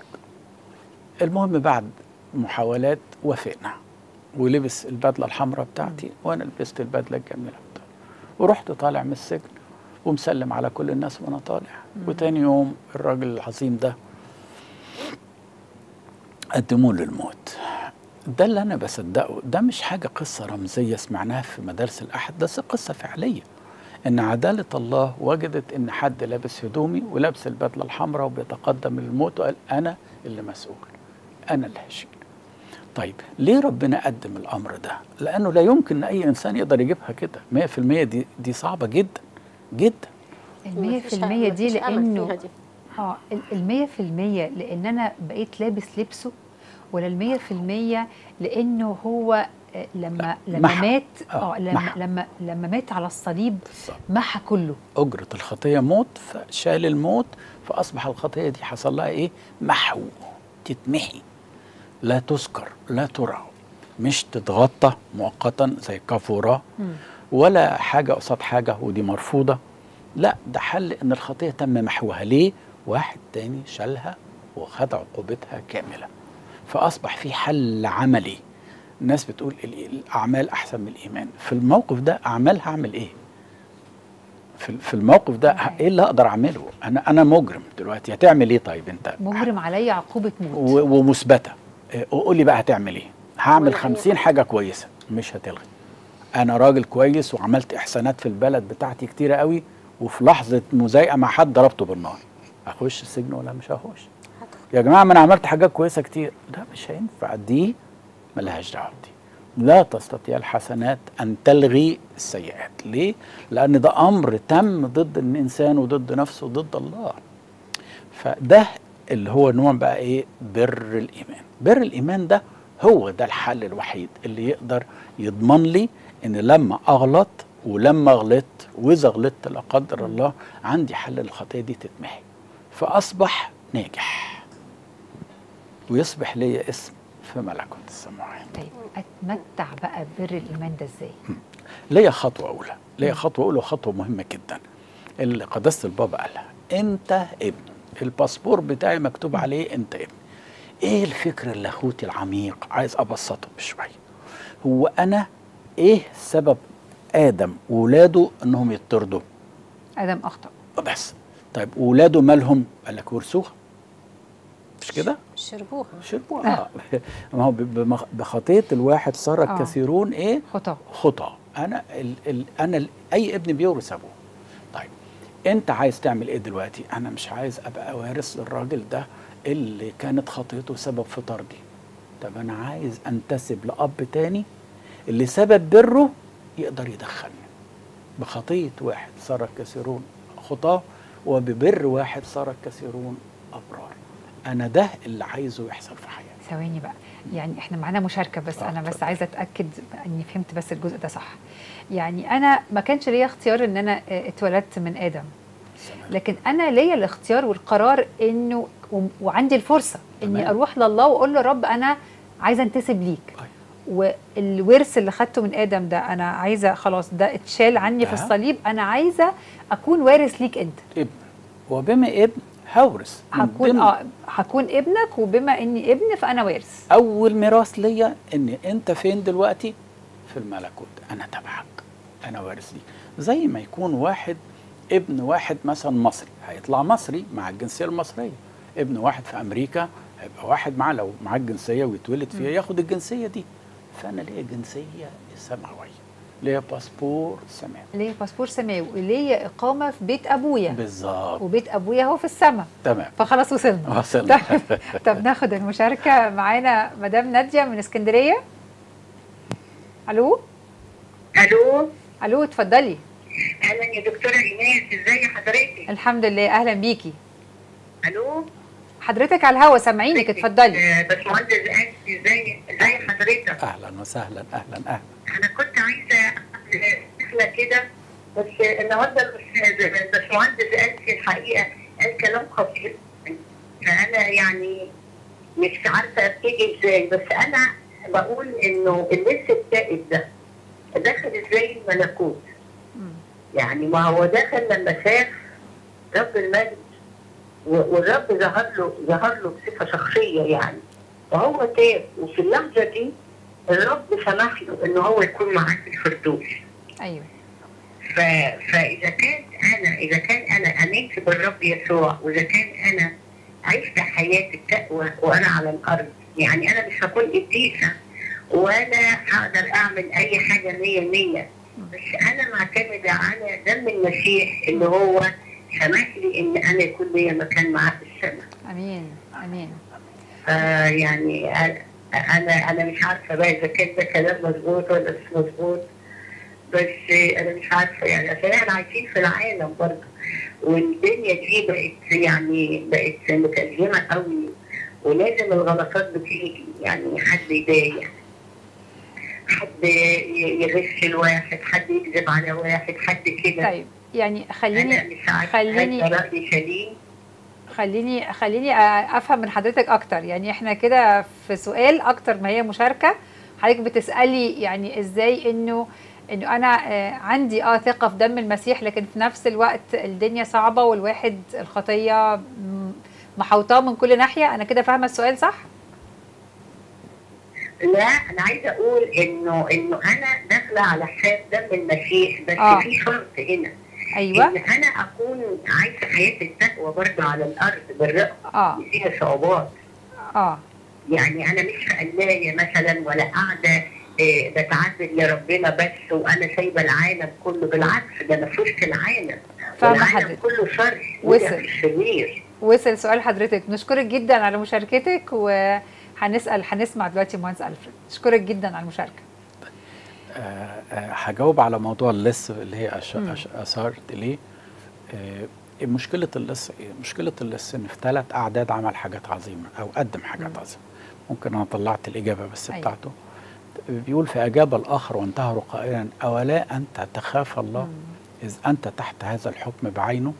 المهم بعد محاولات وافقنا ولبس البدله الحمراء بتاعتي وانا لبست البدله الجميله بتاعتي ورحت طالع من السجن ومسلم على كل الناس وانا طالع وتاني يوم الراجل العظيم ده قدموه للموت ده اللي انا بصدقه ده مش حاجه قصه رمزيه سمعناها في مدارس الاحد ده قصه فعليه ان عداله الله وجدت ان حد لابس هدومي ولابس البدله الحمراء وبيتقدم للموت وقال انا اللي مسؤول انا اللي هشيل طيب ليه ربنا قدم الامر ده لانه لا يمكن ان اي انسان يقدر يجيبها كده 100% دي دي صعبه جدا جدا المية في مفيش- المية دي مفيش أمل لأنه فيها دي. اه ال- المية في المية لأن أنا بقيت لابس لبسه ولا المية في المية لأنه هو آه، لما لما محى. مات آه، اه لما محى. لما لما مات على الصليب بالظبط محى كله اجره الخطيه موت فشال الموت فاصبح الخطيه دي حصل لها ايه محو تتمحي لا تذكر لا ترى مش تتغطى مؤقتا زي كافورا مم. ولا حاجه قصاد حاجه ودي مرفوضه لا ده حل ان الخطيه تم محوها ليه واحد تاني شالها وخد عقوبتها كامله فاصبح في حل عملي الناس بتقول ال- الاعمال احسن من الايمان في الموقف ده اعمال هعمل ايه في في الموقف ده ه- ايه اللي اقدر اعمله انا انا مجرم دلوقتي هتعمل ايه طيب انت مجرم عليا عقوبه موت و- ومثبته إيه، قول لي بقى هتعمل ايه هعمل ولا أي خمسين حاجه كويسه مش هتلغي انا راجل كويس وعملت احسانات في البلد بتاعتي كتيره قوي وفي لحظه مزايقه مع حد ضربته بالنار اخش السجن ولا مش هخش يا جماعه ما انا عملت حاجات كويسه كتير لا مش هينفع دي ملهاش دعوه بدي لا تستطيع الحسنات ان تلغي السيئات ليه لان ده امر تم ضد الانسان وضد نفسه وضد الله فده اللي هو نوع بقى ايه بر الايمان بر الايمان ده هو ده الحل الوحيد اللي يقدر يضمن لي ان لما اغلط ولما غلطت واذا غلطت لا قدر الله عندي حل الخطيه دي تتمحي فاصبح ناجح ويصبح لي اسم في ملكوت السماوات طيب اتمتع بقى ببر الايمان ده ازاي ليا خطوه اولى ليا خطوه اولى وخطوه مهمه جدا اللي قداسه البابا قالها انت ابن الباسبور بتاعي مكتوب عليه انت ابن ايه الفكر اللاهوتي العميق عايز ابسطه بشويه هو انا ايه سبب ادم وولاده انهم يطردوا ادم اخطا بس طيب ولاده مالهم قال لك ورثوها مش كده شربوها شربوها اه ما هو ب- بمخ- بخطيه الواحد صار آه. الكثيرون ايه خطا خطى انا ال ال انا ال اي ابن بيورث ابوه طيب انت عايز تعمل ايه دلوقتي انا مش عايز ابقى وارث للراجل ده اللي كانت خطيته سبب في طردي طب انا عايز انتسب لاب تاني اللي سبب بره يقدر يدخلني بخطيه واحد صار الكثيرون خطاه وببر واحد صار الكثيرون ابرار انا ده اللي عايزه يحصل في حياتي ثواني بقى يعني احنا معانا مشاركه بس آه، انا بس اتفضل. عايزه اتاكد اني فهمت بس الجزء ده صح يعني انا ما كانش ليا اختيار ان انا آه، اتولدت من ادم لكن انا ليا الاختيار والقرار انه و- وعندي الفرصه اني تمام. اروح لله واقول له رب انا عايزه انتسب ليك أيوة. والورث اللي خدته من ادم ده انا عايزه خلاص ده اتشال عني في أها. الصليب انا عايزه اكون وارث ليك انت ابن وبما ابن هورث من هكون ضمن اه هكون ابنك وبما اني ابن فانا وارث اول ميراث ليا ان انت فين دلوقتي في الملكوت انا تبعك انا وارث ليك زي ما يكون واحد ابن واحد مثلا مصري هيطلع مصري مع الجنسيه المصريه ابن واحد في امريكا هيبقى واحد معاه لو معاه الجنسيه ويتولد فيها ياخد الجنسيه دي فانا ليا جنسيه سماويه ليا باسبور سماوي ليا باسبور سماوي وليا اقامه في بيت ابويا بالظبط وبيت ابويا هو في السماء تمام فخلاص وصلنا وصلنا طب, طب ناخد المشاركه معانا مدام ناديه من اسكندريه الو الو الو اتفضلي اهلا يا دكتوره ايناس ازي حضرتك الحمد لله اهلا بيكي الو حضرتك على الهوا سامعينك اتفضلي آه، باشمهندس انسي ازي ازي حضرتك اهلا وسهلا اهلا اهلا انا كنت عايزه دخله كده بس النهارده الاستاذ الباشمهندس انسي الحقيقه قال كلام خطير فانا يعني مش عارفه ابتدي ازاي بس انا بقول انه اللبس السائد ده دخل ازاي الملكوت مم. يعني ما هو دخل لما شاف رب المجد و- والرب ظهر له ظهر له بصفه شخصيه يعني وهو تاب وفي اللحظه دي الرب سمح له ان هو يكون معاه في الفردوس ايوه ف... فاذا كان انا اذا كان انا امنت بالرب يسوع واذا كان انا عشت حياه التقوى وانا على الارض يعني انا مش هكون قديسه ولا هقدر اعمل اي حاجه مية مية بس انا معتمده على دم المسيح اللي هو سمح لي ان انا يكون ليا مكان معاه في السماء امين امين آه يعني أنا- انا انا مش عارفه بقى اذا كان ده كلام مظبوط ولا مش مظبوط بس انا مش عارفه يعني عشان احنا عايشين في العالم برضه والدنيا دي بقت يعني بقت متأزمة قوي ولازم الغلطات بتيجي يعني حد يضايق حد ي- يغش الواحد حد يكذب على واحد حد كده طيب يعني انا خليني مش عارفه خليني- هل ده رأي سليم خليني خليني افهم من حضرتك اكتر يعني احنا كده في سؤال اكتر ما هي مشاركه حضرتك بتسالي يعني ازاي انه انه انا آه، عندي اه ثقه في دم المسيح لكن في نفس الوقت الدنيا صعبه والواحد الخطيه م- محوطاه من كل ناحيه انا كده فاهمه السؤال صح لا انا عايزه اقول انه انه انا داخله على حساب دم المسيح بس آه. في شرط هنا ايوه ان انا اكون عايشه حياه التقوى برضه على الارض بالرقه اه فيها صعوبات اه يعني انا مش في قلايه مثلا ولا قاعده آه، بتعبد لربنا بس وانا سايبه العالم كله بالعكس ده انا في وسط العالم فاهمة والعالم حضرتك. كله شر وصل. وده في الشرير وصل سؤال حضرتك نشكرك جدا على مشاركتك وهنسال هنسمع دلوقتي مهندس الفريد نشكرك جدا على المشاركه آه، آه، هجاوب على موضوع اللص اللي هي أش- مم. أش- اشارت اليه آه، مشكله اللص ايه؟ مشكله اللص ان في ثلاث اعداد عمل حاجات عظيمه او قدم حاجات مم. عظيمه ممكن انا طلعت الاجابه بس أيوة. بتاعته بيقول فاجاب الاخر وانتهر قائلا اولا انت تخاف الله اذ انت تحت هذا الحكم بعينه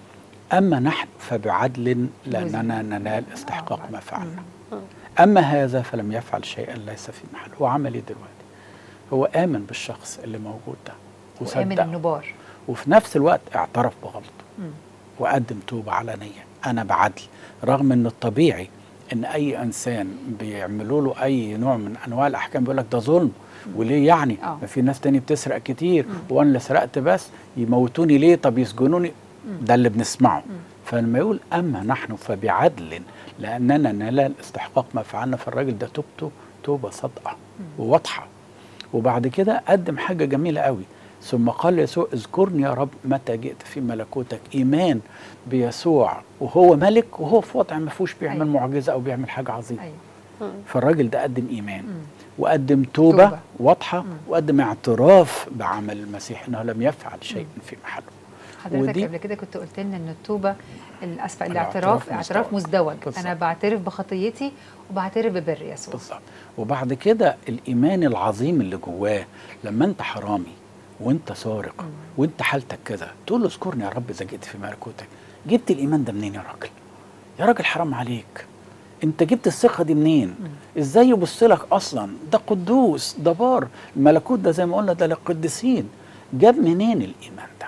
اما نحن فبعدل لاننا ننال استحقاق ما فعلنا اما هذا فلم يفعل شيئا ليس في محله هو عمل ايه دلوقتي هو امن بالشخص اللي موجود ده وامن وصدقه النبار وفي نفس الوقت اعترف بغلطه مم. وقدم توبه علنيه انا بعدل رغم ان الطبيعي ان اي انسان بيعملوا له اي نوع من انواع الاحكام بيقول لك ده ظلم وليه يعني آه. ما في ناس تاني بتسرق كتير وانا اللي سرقت بس يموتوني ليه طب يسجنوني ده اللي بنسمعه فلما يقول اما نحن فبعدل لاننا ننال استحقاق ما فعلنا فالراجل ده توبته توبه صادقه وواضحه وبعد كده قدم حاجه جميله قوي ثم قال يسوع اذكرني يا رب متى جئت في ملكوتك ايمان بيسوع وهو ملك وهو في وضع ما فيهوش بيعمل أيوة. معجزه او بيعمل حاجه عظيمه ايوه فالراجل ده قدم ايمان مم. وقدم توبه, توبة. واضحه مم. وقدم اعتراف بعمل المسيح انه لم يفعل شيء في محله حضرتك ودي- قبل كده كنت قلت لنا ان التوبه الاسف الاعتراف الاعتراف اعتراف مزدوج. مزدوج بالظبط. انا بعترف بخطيتي وبعترف ببر يسوع بالظبط وبعد كده الايمان العظيم اللي جواه لما انت حرامي وانت سارق وانت حالتك كذا تقول له اذكرني يا رب اذا جئت في ملكوتك جبت الايمان ده منين يا راجل يا راجل حرام عليك انت جبت الثقه دي منين ازاي يبص لك اصلا ده قدوس ده بار الملكوت ده زي ما قلنا ده للقديسين جاب منين الايمان ده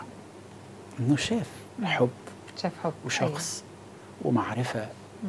انه شاف حب شاف حب وشخص ومعرفه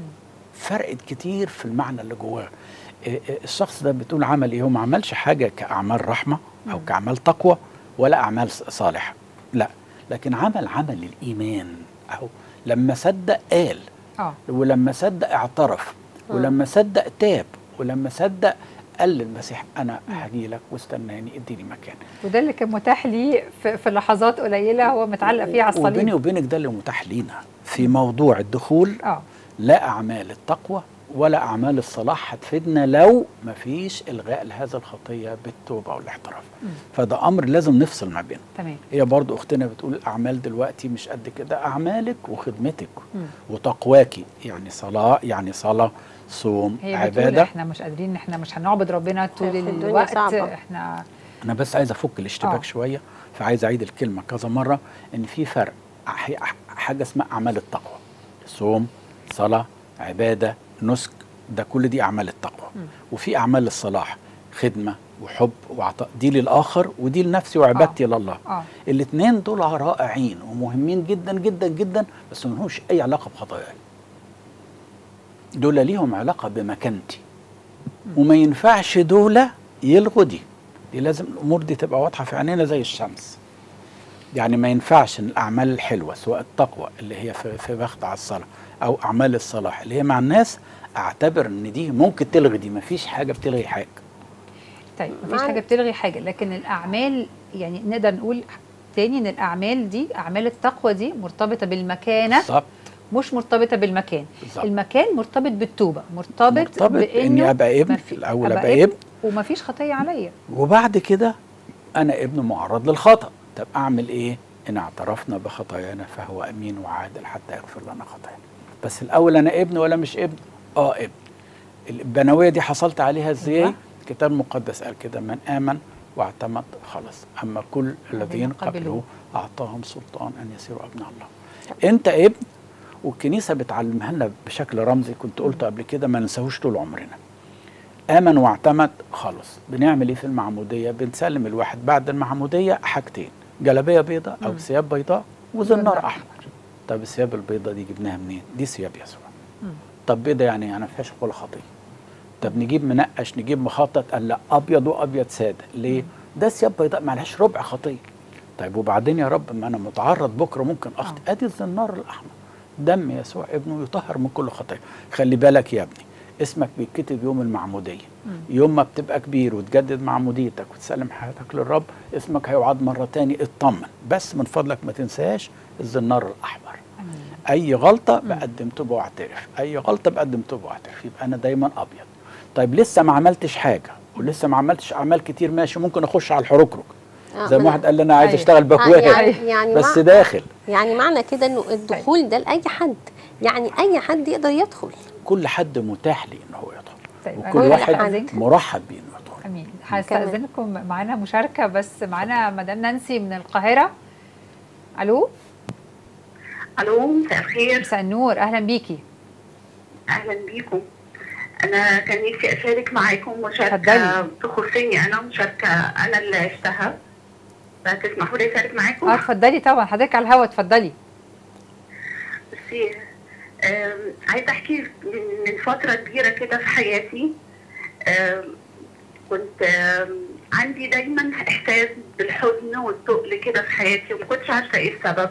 فرقت كتير في المعنى اللي جواه إيه إيه الشخص ده بتقول عمل ايه هو ما عملش حاجه كاعمال رحمه او كاعمال تقوى ولا اعمال ص- صالحه لا لكن عمل عمل الايمان اهو لما صدق قال اه ولما صدق اعترف ولما صدق تاب ولما صدق قال للمسيح انا هاجي لك واستناني اديني مكان وده اللي كان متاح ليه في, في لحظات قليله هو متعلق فيها على وبيني الصليب وبينك ده اللي متاح لينا في موضوع الدخول اه لا أعمال التقوى ولا أعمال الصلاح هتفيدنا لو ما فيش إلغاء لهذا الخطية بالتوبة والاعتراف فده أمر لازم نفصل ما بينهم تمام هي برضو أختنا بتقول الأعمال دلوقتي مش قد كده أعمالك وخدمتك مم. وتقواكي يعني صلاة يعني صلاة صوم هي بتقول عبادة احنا مش قادرين احنا مش هنعبد ربنا طول في الدنيا الوقت صعبة. احنا أنا بس عايز أفك الاشتباك آه. شوية فعايز أعيد الكلمة كذا مرة إن في فرق ح- حاجة اسمها أعمال التقوى صوم صلاة عبادة نسك ده كل دي أعمال التقوى وفي أعمال الصلاح خدمة وحب وعطاء دي للآخر ودي لنفسي وعبادتي لله اه الاثنين دول رائعين ومهمين جدا جدا جدا بس ما لهمش أي علاقة بخطاياي دول ليهم علاقة بمكانتي وما ينفعش دول يلغوا دي دي لازم الامور دي تبقى واضحه في عينينا زي الشمس يعني ما ينفعش ان الاعمال الحلوه سواء التقوى اللي هي في, في بخت على الصلاه او اعمال الصلاح اللي هي مع الناس اعتبر ان دي ممكن تلغي دي ما فيش حاجه بتلغي حاجه طيب مفيش مع- حاجه بتلغي حاجه لكن الاعمال يعني نقدر نقول تاني ان الاعمال دي اعمال التقوى دي مرتبطه بالمكانه بالظبط مش مرتبطه بالمكان بالظبط. المكان مرتبط بالتوبه مرتبط, مرتبط بإني أبقى ابن، مفي- الأول أبقى ابن. ومفيش خطيه عليا وبعد كده انا ابن معرض للخطا طب اعمل ايه ان اعترفنا بخطايانا فهو امين وعادل حتى يغفر لنا خطايانا بس الاول انا ابن ولا مش ابن اه ابن البنويه دي حصلت عليها ازاي أيوة. الكتاب المقدس قال كده من امن واعتمد خلاص اما كل الذين قبلوه. قبلوه اعطاهم سلطان ان يصيروا ابناء الله انت ابن والكنيسه بتعلمها لنا بشكل رمزي كنت قلت قبل كده ما ننساهوش طول عمرنا امن واعتمد خلاص بنعمل ايه في المعموديه بنسلم الواحد بعد المعموديه حاجتين جلابيه بيضاء او ثياب بيضاء وزنار وزنار احمر طب الثياب البيضاء دي جبناها منين دي ثياب يسوع طب بيضاء يعني انا ما فيهاش ولا خطيه طب نجيب منقش نجيب مخطط قال لا ابيض وابيض ساده ليه ده ثياب بيضاء معلهاش ربع خطيه طيب وبعدين يا رب ما انا متعرض بكره ممكن اخطئ ادي الزنار الاحمر دم يسوع ابنه يطهر من كل خطيه خلي بالك يا ابني اسمك بيتكتب يوم المعموديه يوم ما بتبقى كبير وتجدد معموديتك وتسلم حياتك للرب اسمك هيعاد مره تاني اطمن بس من فضلك ما تنساش الزنار الاحمر اي غلطه بقدم توبه واعترف اي غلطه بقدم توبه واعترف يبقى انا دايما ابيض طيب لسه ما عملتش حاجه ولسه ما عملتش اعمال كتير ماشي ممكن اخش على الحركرك آه، زي ما ما أنا- واحد قال لي انا عايز أيوة. اشتغل آه، بكواه يعني يعني بس مع- داخل يعني معنى كده انه الدخول ده لاي حد يعني اي حد يقدر يدخل كل حد متاح لي ان هو يدخل طيب وكل أنا واحد هستأذنكم. مرحب بيه انه يدخل امين هستأذنكم معانا مشاركه بس معانا مدام نانسي من القاهره الو الو مساء الخير مساء النور اهلا بيكي اهلا بيكم انا كان نفسي اشارك معاكم مشاركه اتفضلي. تخصني انا مشاركه انا اللي عشتها فتسمحوا لي اشارك معاكم اه اتفضلي طبعا حضرتك على الهوا اتفضلي بصي آم، عايزه احكي من من فتره كبيره كده في حياتي آم، كنت آم، عندي دايما احساس بالحزن والتقل كده في حياتي وما كنتش عارفه ايه السبب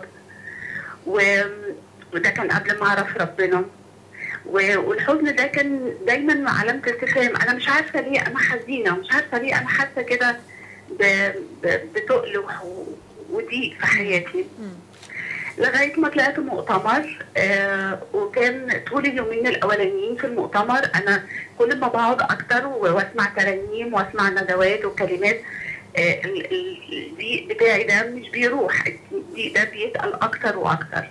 و- وده كان قبل ما اعرف ربنا و- والحزن ده كان دايما علامه استفهام انا مش عارفه ليه انا حزينه مش عارفه ليه انا حاسه كده ب- ب- بتقل وح- وضيق في حياتي لغايه ما طلعت مؤتمر آه وكان طول اليومين الاولانيين في المؤتمر انا كل ما بقعد اكتر واسمع ترانيم واسمع ندوات وكلمات آه ال- ال- الضيق بتاعي ده مش بيروح الضيق ده بيتقل اكتر واكتر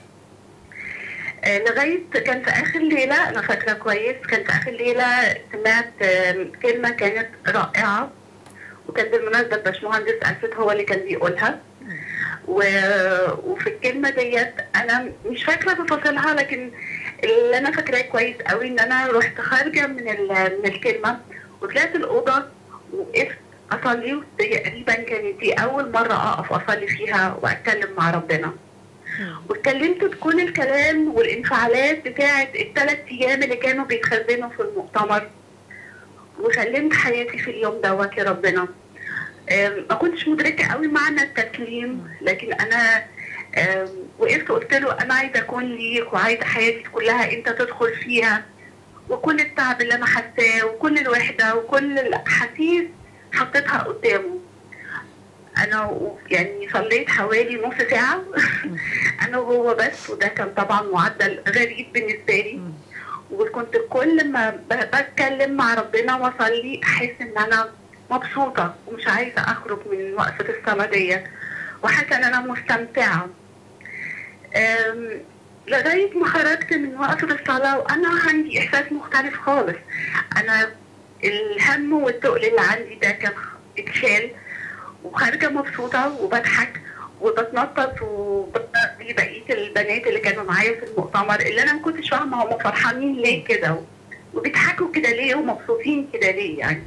آه لغايه كان في اخر ليله انا فاكره كويس كان في اخر ليله سمعت آه كلمه كانت رائعه وكان بالمناسبه الباشمهندس الفت هو اللي كان بيقولها و... وفي الكلمه ديت انا مش فاكره تفاصيلها لكن اللي انا فاكراه كويس قوي ان انا رحت خارجه من ال... من الكلمه وطلعت الاوضه وقفت اصلي تقريبا كانت دي اول مره اقف اصلي فيها واتكلم مع ربنا واتكلمت بكل الكلام والانفعالات بتاعه الثلاث ايام اللي كانوا بيتخزنوا في المؤتمر وسلمت حياتي في اليوم دوت لربنا آم، ما كنتش مدركه قوي معنى التسليم لكن انا آم، وقفت قلت له انا عايزه اكون ليك وعايزه حياتي كلها انت تدخل فيها وكل التعب اللي انا حاساه وكل الوحده وكل الاحاسيس حطيتها قدامه انا و- يعني صليت حوالي نص ساعه انا وهو بس وده كان طبعا معدل غريب بالنسبه لي وكنت كل ما ب- بتكلم مع ربنا واصلي احس ان انا مبسوطه ومش عايزه اخرج من وقفه الصلاه ديت وحاسه ان انا مستمتعه أم، لغايه ما خرجت من وقفه الصلاه وانا عندي احساس مختلف خالص انا الهم والتقل اللي عندي ده كان اتشال وخارجه مبسوطه وبضحك وبتنطط وبقضي بقيه البنات اللي كانوا معايا في المؤتمر اللي انا ما كنتش فاهمه هم فرحانين ليه كده وبيضحكوا كده ليه ومبسوطين كده ليه يعني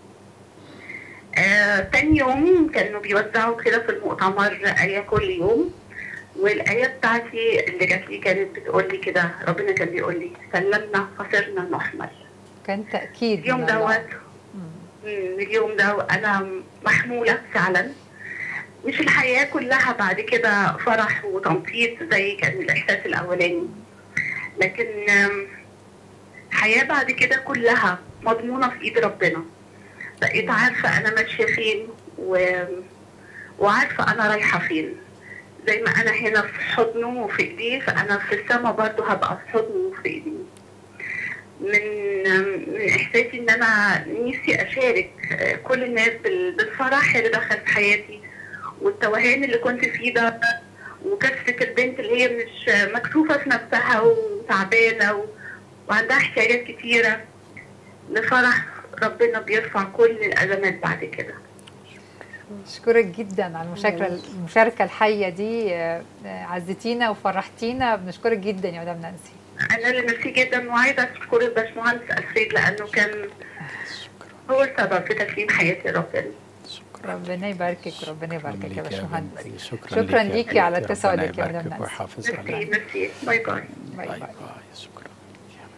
آه تاني يوم كانوا بيوزعوا كده في المؤتمر آية كل يوم والآية بتاعتي اللي جات لي كانت بتقول لي كده ربنا كان بيقول لي سلمنا فصرنا نحمل كان تاكيد اليوم من الله. دوت مم، اليوم ده انا محموله فعلا مش الحياه كلها بعد كده فرح وتنطيط زي كان الاحساس الاولاني لكن آم، حياه بعد كده كلها مضمونه في ايد ربنا بقيت عارفه انا ماشيه فين و... وعارفه انا رايحه فين زي ما انا هنا في حضنه وفي ايديه فانا في السما برضه هبقى في حضنه وفي ايديه من من احساسي ان انا نفسي اشارك كل الناس بال- بالفرح اللي دخل في حياتي والتوهان اللي كنت فيه ده وكسفة البنت اللي هي مش مكسوفة في نفسها وتعبانة و- وعندها احتياجات كتيرة لفرح ربنا بيرفع كل الأزمات بعد كده اشكرك جدا على المشاركه المشاركه الحيه دي آه، آه، عزتينا وفرحتينا بنشكرك جدا يا مدام نانسي أنا اللي ميرسي جدا وعايزة أشكر الباشمهندس ألفريد لأنه كان هو السبب في تسليم حياتي لربنا ربنا يباركك وربنا يباركك يا ليك باشمهندس بنتي. شكرا, شكرا ليك يا ليكي على بنتي. اتصالك ربنا يا مدام يباركك نانسي ويحافظك ميرسي ميرسي باي باي باي باي باي باي شكرا يا بنتي.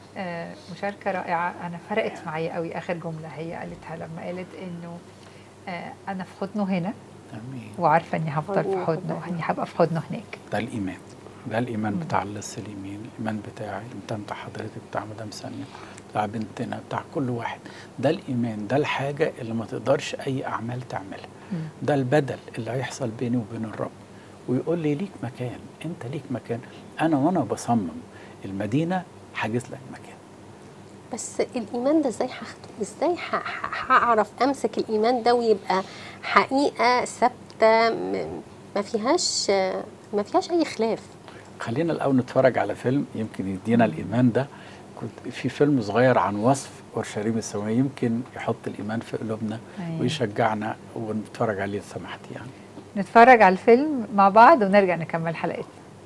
آه، مشاركة رائعة أنا فرقت معايا قوي آخر جملة هي قالتها لما قالت إنه آه، أنا في حضنه هنا امين وعارفة إني هفضل في حضنه حضنه هنا. وإني هبقى في حضنه هناك ده الايمان ده الايمان بتاع اللص اليمين الايمان بتاعي الايمان بتاع حضرتك بتاع مدام ساميه بتاع بنتنا بتاع كل واحد ده الايمان ده الحاجه اللي ما تقدرش اي اعمال تعملها ده البدل اللي هيحصل بيني وبين الرب ويقول لي ليك مكان انت ليك مكان انا وانا بصمم المدينه حاجز لك مكان بس الايمان ده ازاي هاخده ازاي ه- ه- هعرف امسك الايمان ده ويبقى حقيقه ثابته م- ما فيهاش ما فيهاش اي خلاف خلينا الاول نتفرج على فيلم يمكن يدينا الايمان ده كنت في فيلم صغير عن وصف اورشليم السماويه يمكن يحط الايمان في قلوبنا أيوة. ويشجعنا ونتفرج عليه لو سمحت يعني نتفرج على الفيلم مع بعض ونرجع نكمل حلقتنا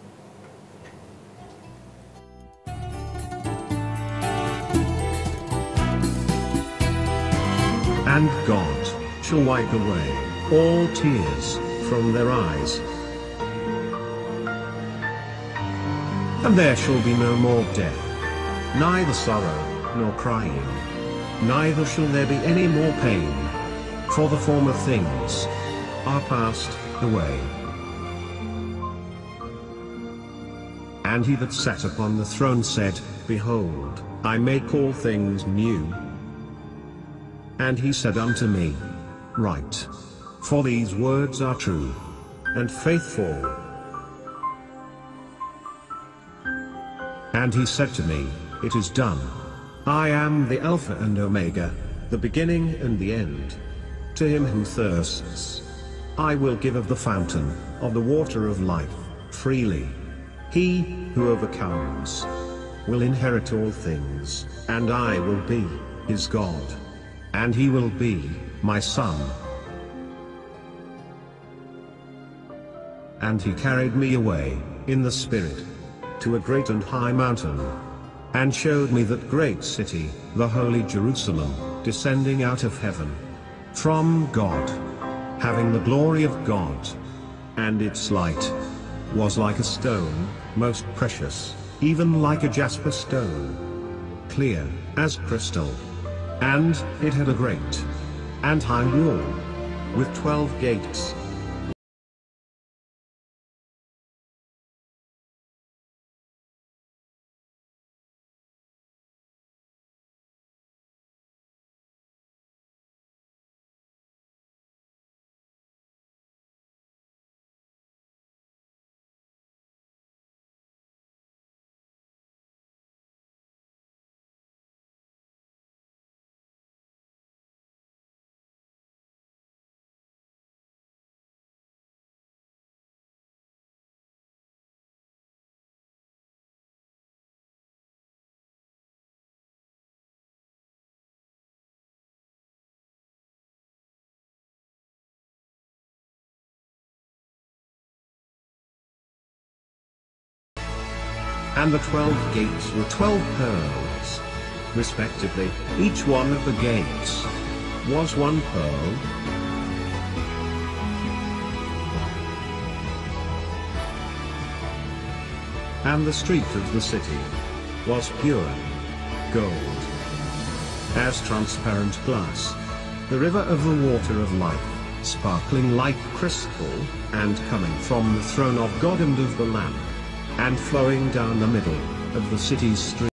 And God shall wipe away all tears from their eyes. And there shall be no more death, neither sorrow nor crying, neither shall there be any more pain, for the former things are passed away. And he that sat upon the throne said, Behold, I make all things new. And he said unto me, Write, for these words are true and faithful. And he said to me, It is done. I am the Alpha and Omega, the beginning and the end. To him who thirsts, I will give of the fountain of the water of life freely. He who overcomes will inherit all things, and I will be his God, and he will be my son. And he carried me away, in the Spirit, to a great and high mountain, and showed me that great city, the holy Jerusalem, descending out of heaven, from God, having the glory of God, and its light was like a stone, most precious, even like a jasper stone, clear as crystal. And it had a great and high wall, with twelve gates. And the twelve gates were twelve pearls, respectively, each one of the gates was one pearl. And the street of the city was pure gold, as transparent glass, the river of the water of life, sparkling like crystal, and coming from the throne of God and of the Lamb, and flowing down the middle of the city's street.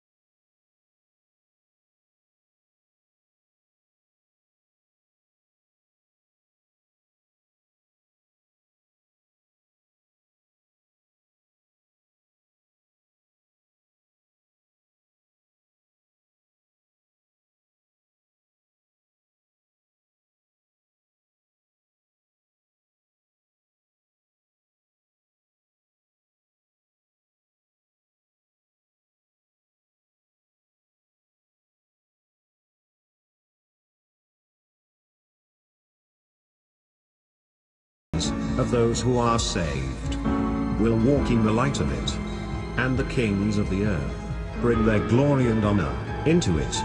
of those who are saved will walk in the light of it, and the kings of the earth bring their glory and honor into it.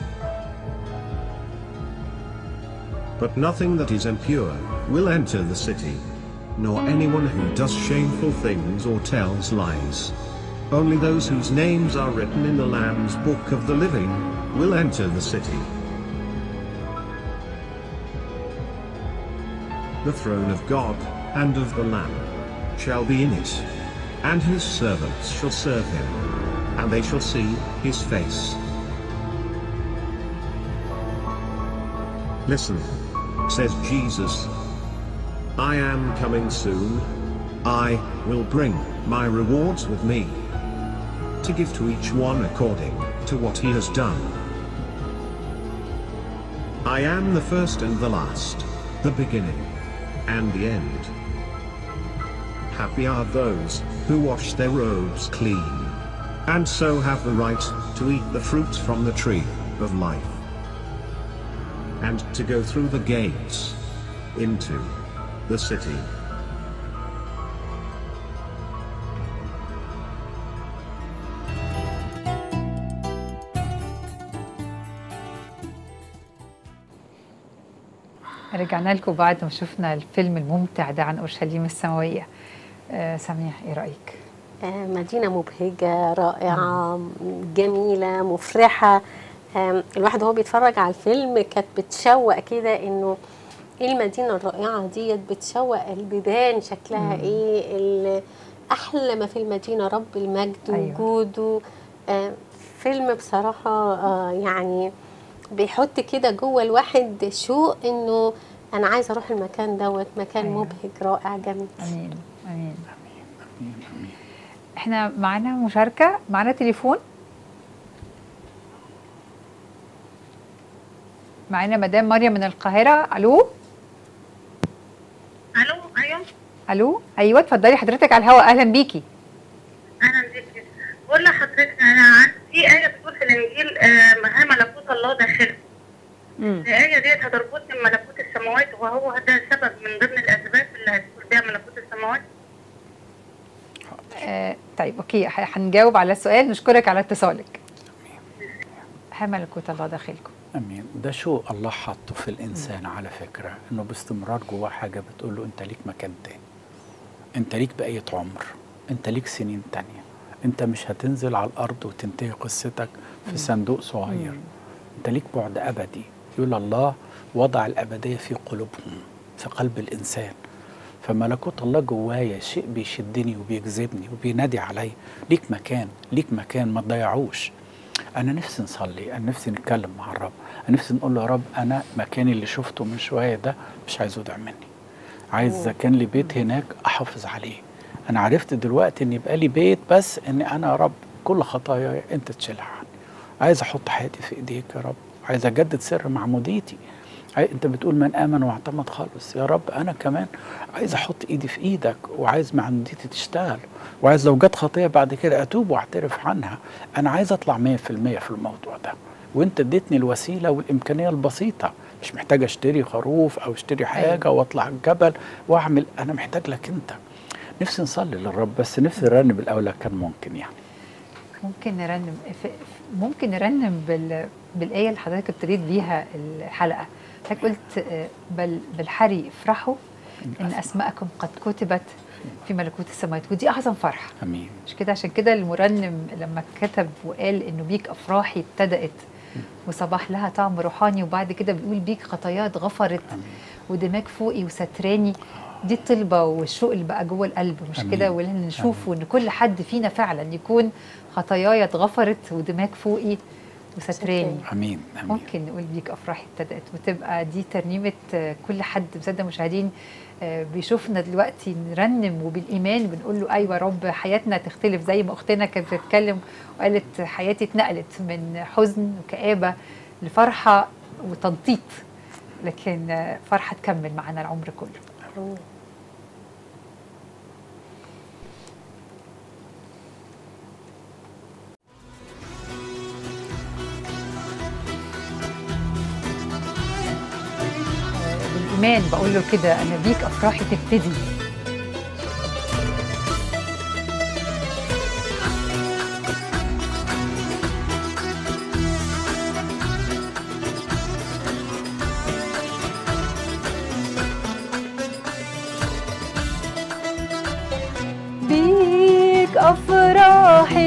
But nothing that is impure will enter the city, nor anyone who does shameful things or tells lies. Only those whose names are written in the Lamb's book of the living will enter the city. The throne of God and of the Lamb shall be in it, and his servants shall serve him, and they shall see his face. Listen, says Jesus. I am coming soon. I will bring my rewards with me to give to each one according to what he has done. I am the first and the last, the beginning and the end. Happy are those who wash their robes clean, and so have the right to eat the fruit from the tree of life, and to go through the gates into the city. رجعنا لكم بعد ما شفنا الفيلم الممتع ده عن اورشليم السماويه آه سميح ايه رايك آه، مدينة مبهجة رائعة جميلة مفرحة آم، الواحد وهو بيتفرج على الفيلم كانت بتشوق كده انه ايه المدينة الرائعة ديت بتشوق البيبان شكلها ايه ال- احلى ما في المدينة رب المجد أيوة. وجوده آم، فيلم بصراحة آه، يعني بيحط كده جوه الواحد شوق انه انا عايزة اروح المكان دوت مكان أيوة. مبهج رائع جميل امين امين احنا معانا مشاركه معانا تليفون معانا مدام مريم من القاهره الو الو ايوه الو ايوه اتفضلي حضرتك على الهواء اهلا بيكي اهلا بك بقول لحضرتك انا عن- في ايه بتقول في الانجيل آه، ما ملكوت الله داخل الايه ديت هتربطني بملكوت السماوات وهو ده سبب من ضمن الاسباب اللي هتدخل بيها ملكوت السماوات آه طيب اوكي ح- هنجاوب على السؤال نشكرك على اتصالك ها ملكوت الله داخلكم امين ده شو الله حطه في الانسان على فكره انه باستمرار جواه حاجه بتقول له انت ليك مكان تاني انت ليك بقيه عمر انت ليك سنين تانية انت مش هتنزل على الارض وتنتهي قصتك في صندوق صغير انت ليك بعد ابدي يقول الله وضع الابديه في قلوبهم في قلب الانسان فملكوت الله جوايا شيء بيشدني وبيجذبني وبينادي عليا ليك مكان ليك مكان ما تضيعوش انا نفسي نصلي انا نفسي نتكلم مع الرب انا نفسي نقول له يا رب انا مكاني اللي شفته من شويه ده مش عايزه يضيع مني عايز اذا كان لي بيت هناك احافظ عليه انا عرفت دلوقتي ان يبقى لي بيت بس ان انا يا رب كل خطاياي انت تشيلها عني عايز احط حياتي في ايديك يا رب عايز اجدد سر معموديتي عاي- انت بتقول من امن واعتمد خالص يا رب انا كمان عايز احط ايدي في ايدك وعايز معموديتي تشتغل وعايز لو جت خطيه بعد كده اتوب واعترف عنها انا عايز اطلع 100% في الموضوع ده وانت اديتني الوسيله والامكانيه البسيطه مش محتاج اشتري خروف او اشتري حاجه واطلع الجبل واعمل انا محتاج لك انت نفسي نصلي للرب بس نفسي نرنم الاولى كان ممكن يعني ممكن نرنم ف- ف- ممكن نرنم بال... بالآية اللي حضرتك ابتديت بيها الحلقة حضرتك قلت آه، بل بالحري افرحوا إن أسماءكم قد كتبت في ملكوت السماوات ودي أعظم فرحة امين مش كده عشان كده المرنم لما كتب وقال إنه بيك أفراحي ابتدأت وصباح لها طعم روحاني وبعد كده بيقول بيك خطاياي اتغفرت ودماغ فوقي وستراني دي الطلبة والشوق اللي بقى جوه القلب مش أمين. كده واللي نشوفه ان كل حد فينا فعلا يكون خطاياي اتغفرت ودماغ فوقي وستراني امين امين ممكن نقول بيك افراحي ابتدات وتبقى دي ترنيمه آه، كل حد مصدق مشاهدين آه، بيشوفنا دلوقتي نرنم وبالايمان بنقول له ايوه يا رب حياتنا تختلف زي ما اختنا كانت بتتكلم وقالت حياتي اتنقلت من حزن وكآبه لفرحه وتنطيط لكن آه، فرحه تكمل معانا العمر كله بالإيمان بقول له كده أنا بيك أفراحي تبتدي بيك أفراحي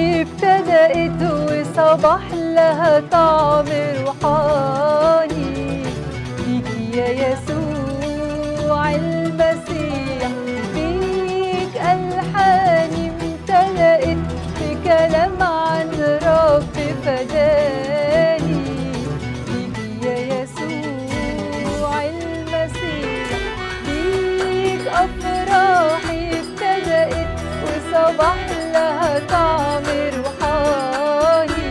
وصباح لها طعم روحاني فيك يا يسوع المسيح فيك ألحاني امتلأت بكلام عن رب فداني فيك يا يسوع المسيح فيك أفراحي ابتدأت وصباح لها طعم روحاني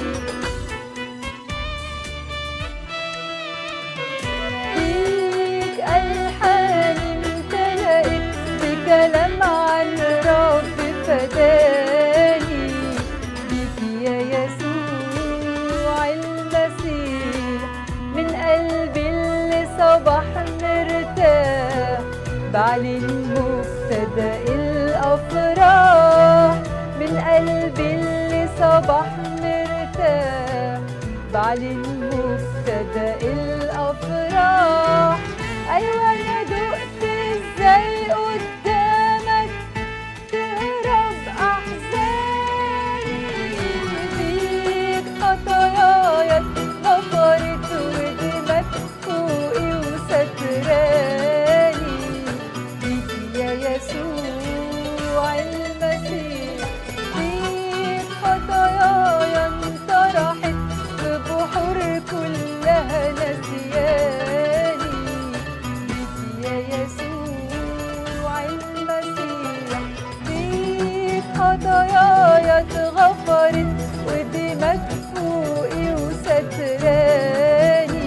فيك ألحاني امتلأت بكلام عن رب فداني بيك يا يسوع المسيح من قلبي اللي صباح مرتاح بعلن مبتدأ الأفراح من قلبي اللي صباح مرتاح بعلن مبتدأ الأفراح أيوة أنا دقت إزاي قدامك تهرب أحزاني فيك خطاياي اتغفرت ودمك فوقي وستراني فيك يا يسوع المسيح فيك خطاياي انطرحت في بحور كلها نسياني فيك يا يسوع المسيح فيك خطاياي اتغفرت ودمك فوقي وستراني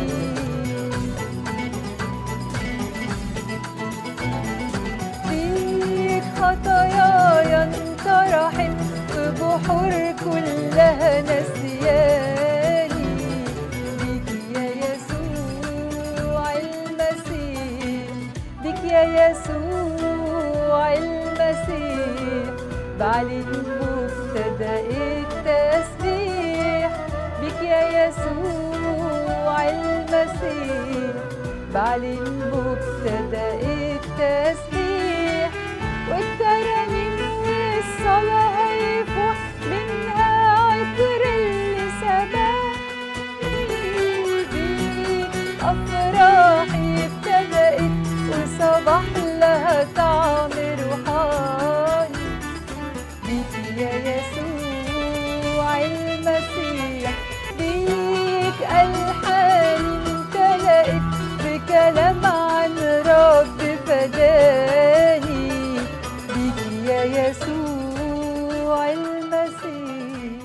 فيك خطاياي انطرحت في بحور كلها نسياني بيك يا يسوع المسيح بيك يا يسوع المسيح بعلن مبتدأ التسبيح بيك يا يسوع المسيح بعلن مبتدأ التسبيح والترانيم والصلاة هيفوح منها عطر اللي سبقني بيك أفراحي ابتدأت وصباح لها طعم روحاني بيك يا يسوع المسيح بيك ألحاني امتلأت بكلام عن رب فداني بيك يا يسوع المسيح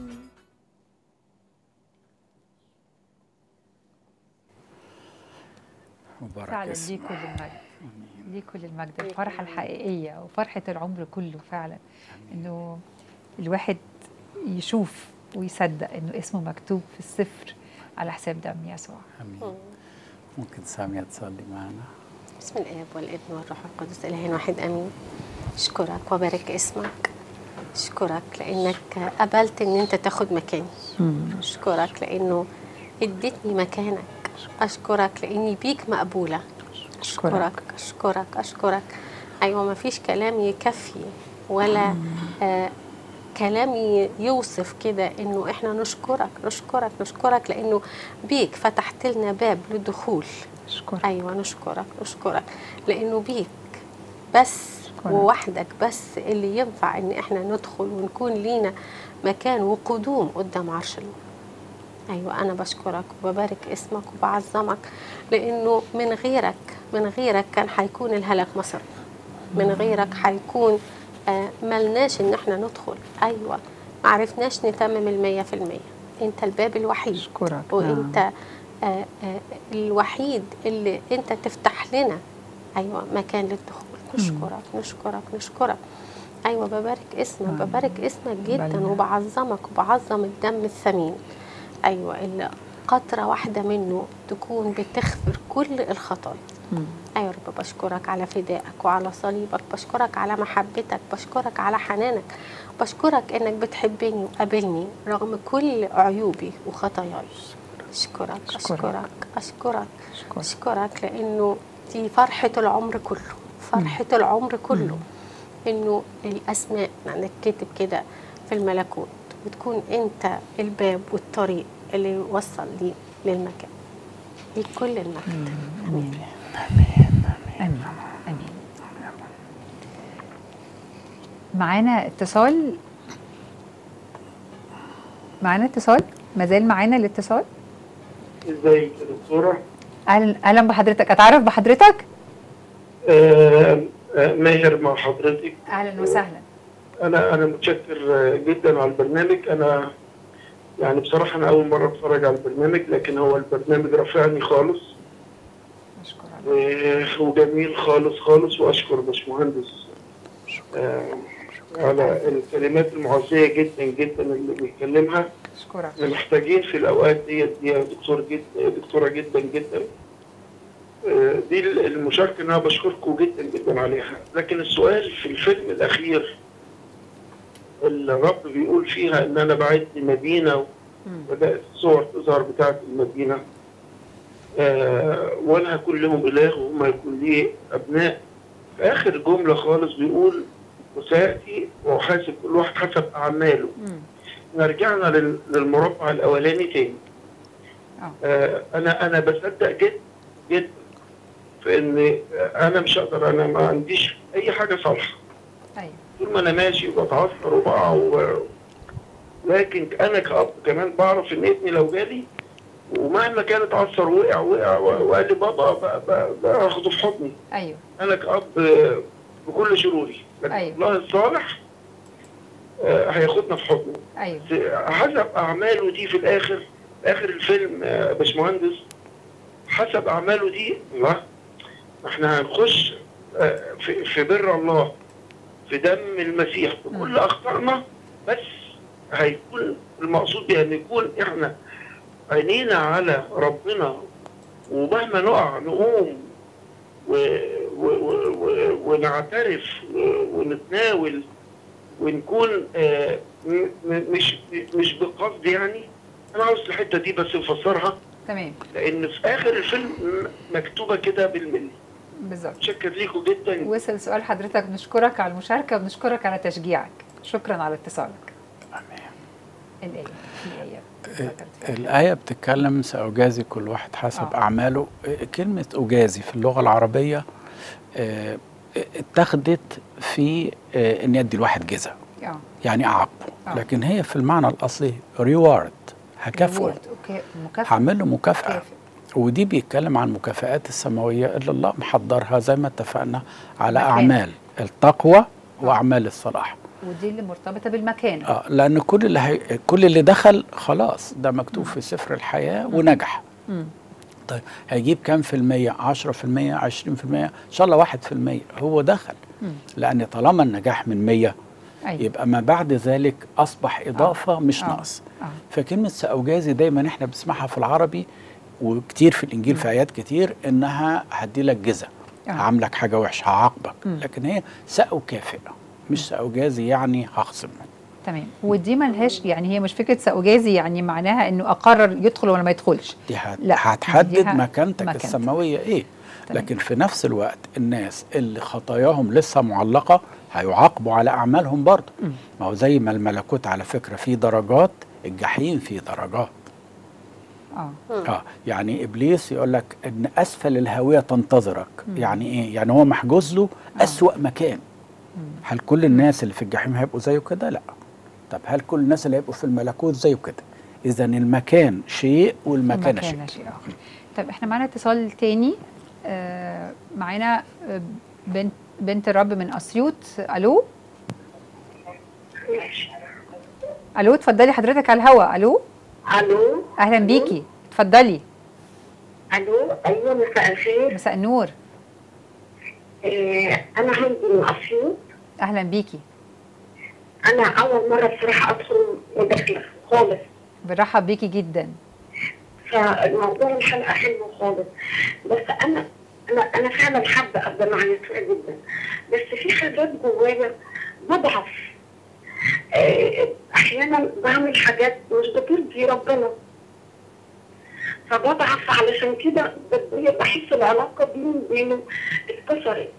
مبارك فعلا اسم ليه كل المجد ليه كل المجد الفرحة الحقيقية وفرحة العمر كله فعلا انه الواحد يشوف ويصدق انه اسمه مكتوب في السفر على حساب دم يسوع امين ممكن سامية تصلي معنا بسم الاب والابن والروح القدس اله واحد امين اشكرك وبارك اسمك اشكرك لانك قبلت ان انت تاخد مكاني اشكرك لانه اديتني مكانك اشكرك لاني بيك مقبوله اشكرك اشكرك اشكرك ايوه ما فيش كلام يكفي ولا آه كلام ي- يوصف كده انه احنا نشكرك نشكرك نشكرك لانه بيك فتحت لنا باب للدخول اشكرك ايوه نشكرك نشكرك لانه بيك بس شكراً. ووحدك بس اللي ينفع ان احنا ندخل ونكون لينا مكان وقدوم قدام عرش الله ايوه انا بشكرك وببارك اسمك وبعظمك لانه من غيرك من غيرك كان هيكون الهلاك مصر من غيرك هيكون آه ملناش ان احنا ندخل ايوه ما عرفناش نتمم المية في المية انت الباب الوحيد اشكرك وانت آه آه الوحيد اللي انت تفتح لنا ايوه مكان للدخول نشكرك نشكرك نشكرك ايوه ببارك اسمك ببارك اسمك جدا بل- وبعظمك وبعظم الدم الثمين ايوه اللي قطره واحده منه تكون بتغفر كل الخطايا مم. ايوه يا رب بشكرك على فدائك وعلى صليبك بشكرك على محبتك بشكرك على حنانك بشكرك انك بتحبني وقابلني رغم كل عيوبي وخطاياي اشكرك أشكرك. اشكرك اشكرك أشكرك. اشكرك لانه دي فرحه العمر كله فرحه العمر كله انه الاسماء انك كاتب كده في الملكوت وتكون انت الباب والطريق اللي يوصل لي للمكان لكل المجد امين امين امين معانا اتصال معانا اتصال ما زال معانا الاتصال ازيك يا دكتورة؟ اهلا اهلا بحضرتك اتعرف بحضرتك آه، آه، ماهر مع حضرتك اهلا وسهلا انا انا متشكر آه، جدا على البرنامج انا يعني بصراحة انا اول مرة اتفرج على البرنامج لكن هو البرنامج رافعني خالص اشكرك و- وجميل خالص خالص واشكر باشمهندس آه، على الكلمات المعزية جدا جدا اللي بيتكلمها اشكرك احنا محتاجين في الاوقات ديت دي يا دكتور جدا دكتوره جدا جدا آه، دي المشاركه اللي انا بشكركم جدا جدا عليها لكن السؤال في الفيلم الاخير اللي الرب بيقول فيها ان انا بعد مدينه وبدات الصور تظهر بتاعه المدينه آه وانا هكون لهم اله وهم هيكون لي ابناء في اخر جمله خالص بيقول وسياتي واحاسب كل واحد حسب اعماله رجعنا لل- للمربع الاولاني تاني آه. آه انا انا بصدق جدا جدا في ان انا مش هقدر انا ما عنديش اي حاجه صالحه ايوه طول ما انا ماشي وبتعثر وبقع و... لكن انا كأب كمان بعرف ان ابني لو جالي ومهما كان اتعثر وقع وقع و- وقال لي بابا ب- ب- باخده في حضني ايوه انا كأب آه، بكل شروري لكن أيوة. الله الصالح آه، هياخدنا في حضنه ايوه حسب اعماله دي في الاخر اخر الفيلم يا باشمهندس حسب اعماله دي الله احنا هنخش آه، في, في بر الله في دم المسيح بكل اخطائنا بس هيكون المقصود بها ان يكون احنا عينينا على ربنا ومهما نقع نقوم و... و... و... و... ونعترف و... ونتناول ونكون آه، م- م- مش مش بقصد يعني انا عاوز الحته دي بس نفسرها تمام لان في اخر الفيلم م- مكتوبه كده بالملي بالظبط متشكر ليكم جدا وصل سؤال حضرتك بنشكرك على المشاركه وبنشكرك على تشجيعك شكرا على اتصالك الايه في ايه فكرت فيها. الآية بتتكلم سأجازي كل واحد حسب آه. أعماله آه، كلمة أجازي في اللغة العربية آه، اتخذت في آه، إن يدي الواحد جزاء اه يعني أعاقبه آه. لكن هي في المعنى الأصلي ريوارد هكافئه reward. اوكي مكافاه هعمل له مكافأة مكافئ. ودي بيتكلم عن المكافآت السماوية اللي الله محضرها زي ما اتفقنا على مكان. أعمال التقوى وأعمال الصلاح ودي اللي مرتبطه بالمكان اه لان كل اللي هي... كل اللي دخل خلاص ده مكتوب في سفر الحياه ونجح مم. طيب هيجيب كام في المية 10 في المية 20 في المية إن شاء الله واحد في المية هو دخل مم. لأن طالما النجاح من 100 ايوه يبقى ما بعد ذلك أصبح إضافة مش آه. نقص اه فكلمة سأجازي دايما إحنا بنسمعها في العربي وكتير في الإنجيل في آيات كتير إنها هدي لك جزاء آه. هعملك حاجة وحشة هعاقبك مم. لكن هي سأكافئ مش سأجازي يعني هخصم تمام ودي ملهاش يعني هي مش فكره ساجازي يعني معناها انه اقرر يدخل ولا ما يدخلش دي هت... لا، هتحدد دي ه- مكانتك مكانتك. السماويه ايه تمام. لكن في نفس الوقت الناس اللي خطاياهم لسه معلقه هيعاقبوا على اعمالهم برضه مم. ما هو زي ما الملكوت على فكره فيه درجات الجحيم فيه درجات اه اه يعني ابليس يقول لك ان اسفل الهاويه تنتظرك يعني ايه يعني هو محجوز له اسوا مكان هل كل الناس اللي في الجحيم هيبقوا زيه كده لا طب هل كل الناس اللي هيبقوا في الملكوت زيه كده اذا المكان شيء والمكان شيء مكان شيء اخر طب احنا معانا اتصال تاني آه معانا آه، بنت بنت الرب من اسيوط الو الو اتفضلي حضرتك على الهوا الو الو اهلا بيكي اتفضلي الو ايوه مساء الخير مساء النور آه انا هندي من اسيوط اهلا بيكي انا اول مره بصراحه ادخل مداخله خالص بنرحب بيكي جدا فالموضوع الحلقه حلو خالص بس انا انا انا فعلا حابه ابقى مع يسوع جدا بس في حاجات جوايا بضعف آه، احيانا بعمل حاجات مش بترضي ربنا فبضعف علشان كده ب- بحس العلاقه بيني وبينه اتكسرت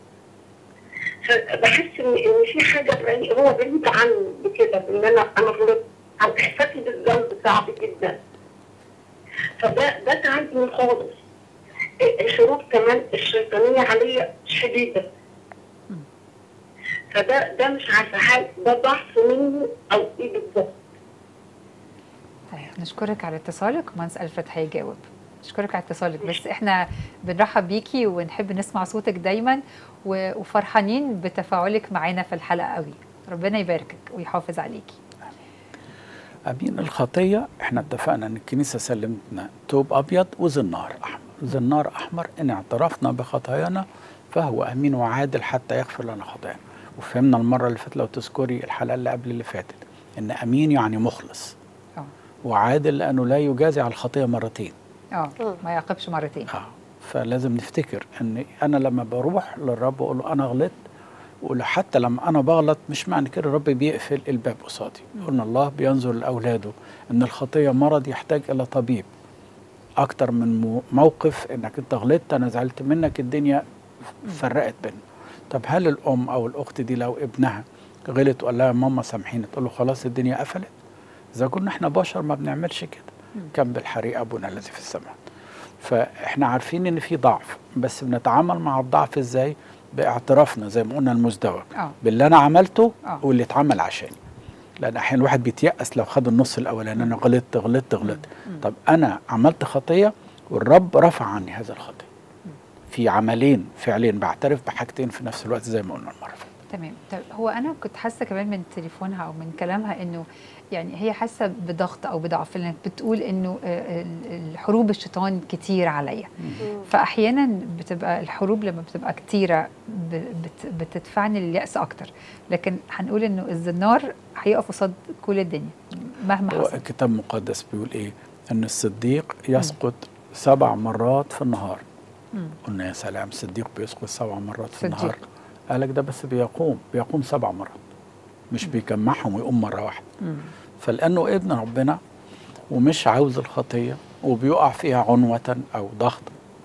فبحس ان ان في حاجه بعيد هو بعيد عني بكده ان انا انا غلطت عن احساسي بالذنب صعب جدا فده ده تعبني خالص الشروط كمان الشيطانيه عليا شديده فده ده مش عارفه هل ده ضعف مني او ايه بالظبط طيب نشكرك على اتصالك ومهندس الفريد هيجاوب نشكرك على اتصالك بس احنا بنرحب بيكي ونحب نسمع صوتك دايما و- وفرحانين بتفاعلك معانا في الحلقه قوي ربنا يباركك ويحافظ عليكي امين الخطيه احنا اتفقنا ان الكنيسه سلمتنا توب ابيض وزنار احمر زنار احمر ان اعترفنا بخطايانا فهو امين وعادل حتى يغفر لنا خطايانا وفهمنا المره اللي فاتت لو تذكري الحلقه اللي قبل اللي فاتت ان امين يعني مخلص اه وعادل لانه لا يجازي على الخطيه مرتين اه ما يعاقبش مرتين اه فلازم نفتكر ان انا لما بروح للرب واقول له انا غلطت ولا حتى لما انا بغلط مش معنى كده الرب بيقفل الباب قصادي قلنا الله بينظر لاولاده ان الخطيه مرض يحتاج الى طبيب اكتر من مو- موقف انك انت غلطت انا زعلت منك الدنيا فرقت بينا طب هل الام او الاخت دي لو ابنها غلط وقال لها يا ماما سامحيني تقول له خلاص الدنيا قفلت اذا كنا احنا بشر ما بنعملش كده كم بالحريق ابونا الذي في السماء فاحنا عارفين ان في ضعف بس بنتعامل مع الضعف ازاي باعترافنا زي ما قلنا المزدوج اه باللي انا عملته آه. واللي اتعمل عشاني لان احيانا الواحد بيتيأس لو خد النص الاولاني انا غلطت غلطت غلطت طب انا عملت خطيه والرب رفع عني هذا الخطيه في عملين فعلين بعترف بحاجتين في نفس الوقت زي ما قلنا المره اللي فاتت. تمام طب هو انا كنت حاسه كمان من تليفونها او من كلامها انه يعني هي حاسه بضغط او بضعف لانك بتقول انه آه، ال- الحروب الشيطان كتير عليا فاحيانا بتبقى الحروب لما بتبقى كتيره ب- بت- بتدفعني للياس اكتر لكن هنقول انه الزنار هيقف قصاد كل الدنيا مهما هو حصل الكتاب المقدس بيقول ايه ان الصديق يسقط سبع مرات في النهار مم. قلنا يا سلام الصديق بيسقط سبع مرات في صديق. النهار قالك ده بس بيقوم بيقوم سبع مرات مش بيجمعهم ويقوم مره واحده مم. فلانه ابن ربنا ومش عاوز الخطيه وبيقع فيها عنوه او ضغط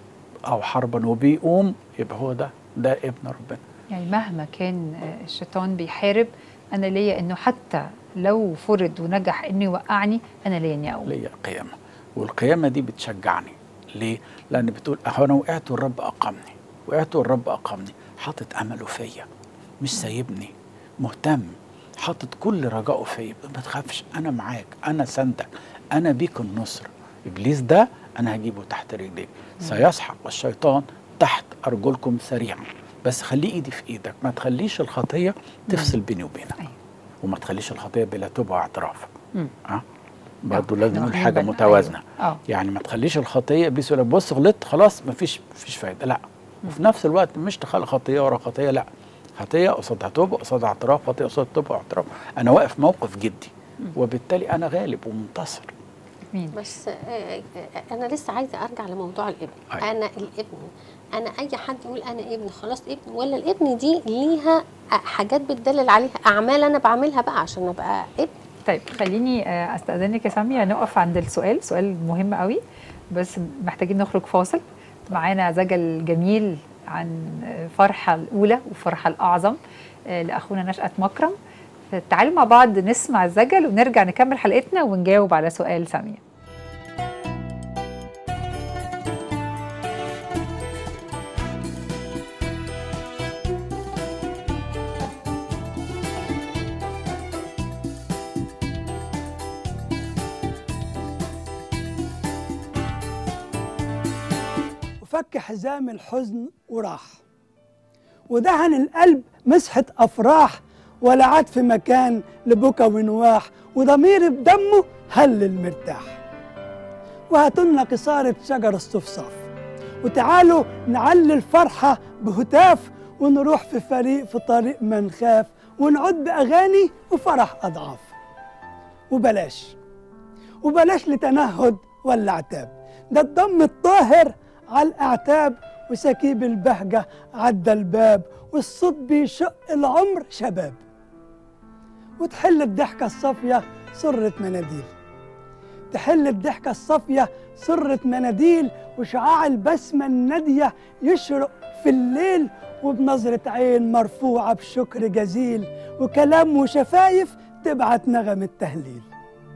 او حربا وبيقوم يبقى هو ده ده ابن ربنا يعني مهما كان آه، الشيطان بيحارب انا ليا انه حتى لو فرض ونجح انه يوقعني انا ليا اني اقوم ليا قيامه والقيامه دي بتشجعني ليه؟ لان بتقول اهو انا وقعت والرب اقامني وقعت والرب اقامني حاطط امله فيا مش سايبني مهتم حاطط كل رجائه فيا ما تخافش انا معاك انا سندك انا بيك النصر ابليس ده انا هجيبه تحت رجليك سيسحق الشيطان تحت ارجلكم سريعا بس خليه ايدي في ايدك ما تخليش الخطيه تفصل بيني وبينك أيوة. وما تخليش الخطيه بلا توبه واعتراف مم. اه برضه آه، لازم إحنا نقول واخدين حاجه بالنا. متوازنه أيوة. اه يعني ما تخليش الخطيه ابليس يقول لك بص غلطت خلاص ما فيش فيش فايده لا وفي نفس الوقت مش تخلي خطيه ورا خطيه لا خطيه قصادها توبه قصادها اعتراف خطيه قصاد توبه واعتراف انا واقف موقف جدي وبالتالي انا غالب ومنتصر مين بس آه، آه، انا لسه عايزه ارجع لموضوع الابن أيوة. انا الابن انا اي حد يقول انا ابن خلاص ابن ولا الابن دي ليها حاجات بتدلل عليها اعمال انا بعملها بقى عشان ابقى ابن طيب خليني آه، استاذنك يا ساميه نقف عند السؤال سؤال مهم قوي بس محتاجين نخرج فاصل معانا زجل جميل عن آه، فرحه الاولى وفرحه الاعظم آه، لاخونا نشأة مكرم فتعالوا مع بعض نسمع الزجل ونرجع نكمل حلقتنا ونجاوب على سؤال ساميه وفك حزام الحزن وراح ودهن القلب مسحة أفراح ولا عاد في مكان لبكا ونواح وضميري بدمه هلل مرتاح وهاتلنا قصارة شجر الصفصاف وتعالوا نعلي الفرحة بهتاف ونروح في فريق في طريق ما نخاف ونعد بأغاني وفرح أضعاف وبلاش وبلاش لتنهد ولا عتاب ده الدم الطاهر على الأعتاب وسكيب البهجة عدى الباب والصوت بيشق العمر شباب وتحل الضحكة الصافية سرة مناديل تحل الضحكة الصافية سرة مناديل وشعاع البسمة النادية يشرق في الليل وبنظرة عين مرفوعة بشكر جزيل وكلام وشفايف تبعت نغم التهليل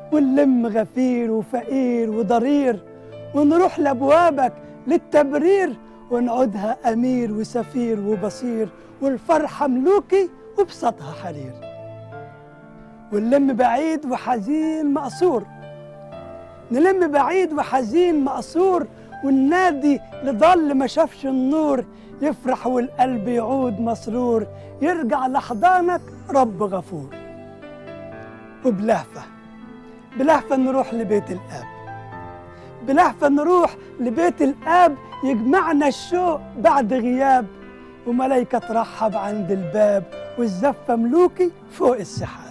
ونلم غفير وفقير وضرير ونروح لأبوابك للتبرير ونعودها أمير وسفير وبصير والفرحة ملوكي وبسطها حرير ونلم بعيد وحزين مقصور نلم بعيد وحزين مقصور والنادي لضل ما شافش النور يفرح والقلب يعود مسرور يرجع لحضانك رب غفور وبلهفة بلهفة نروح لبيت الآب بلهفة نروح لبيت الآب يجمعنا الشوق بعد غياب وملايكة ترحب عند الباب والزفة ملوكي فوق السحاب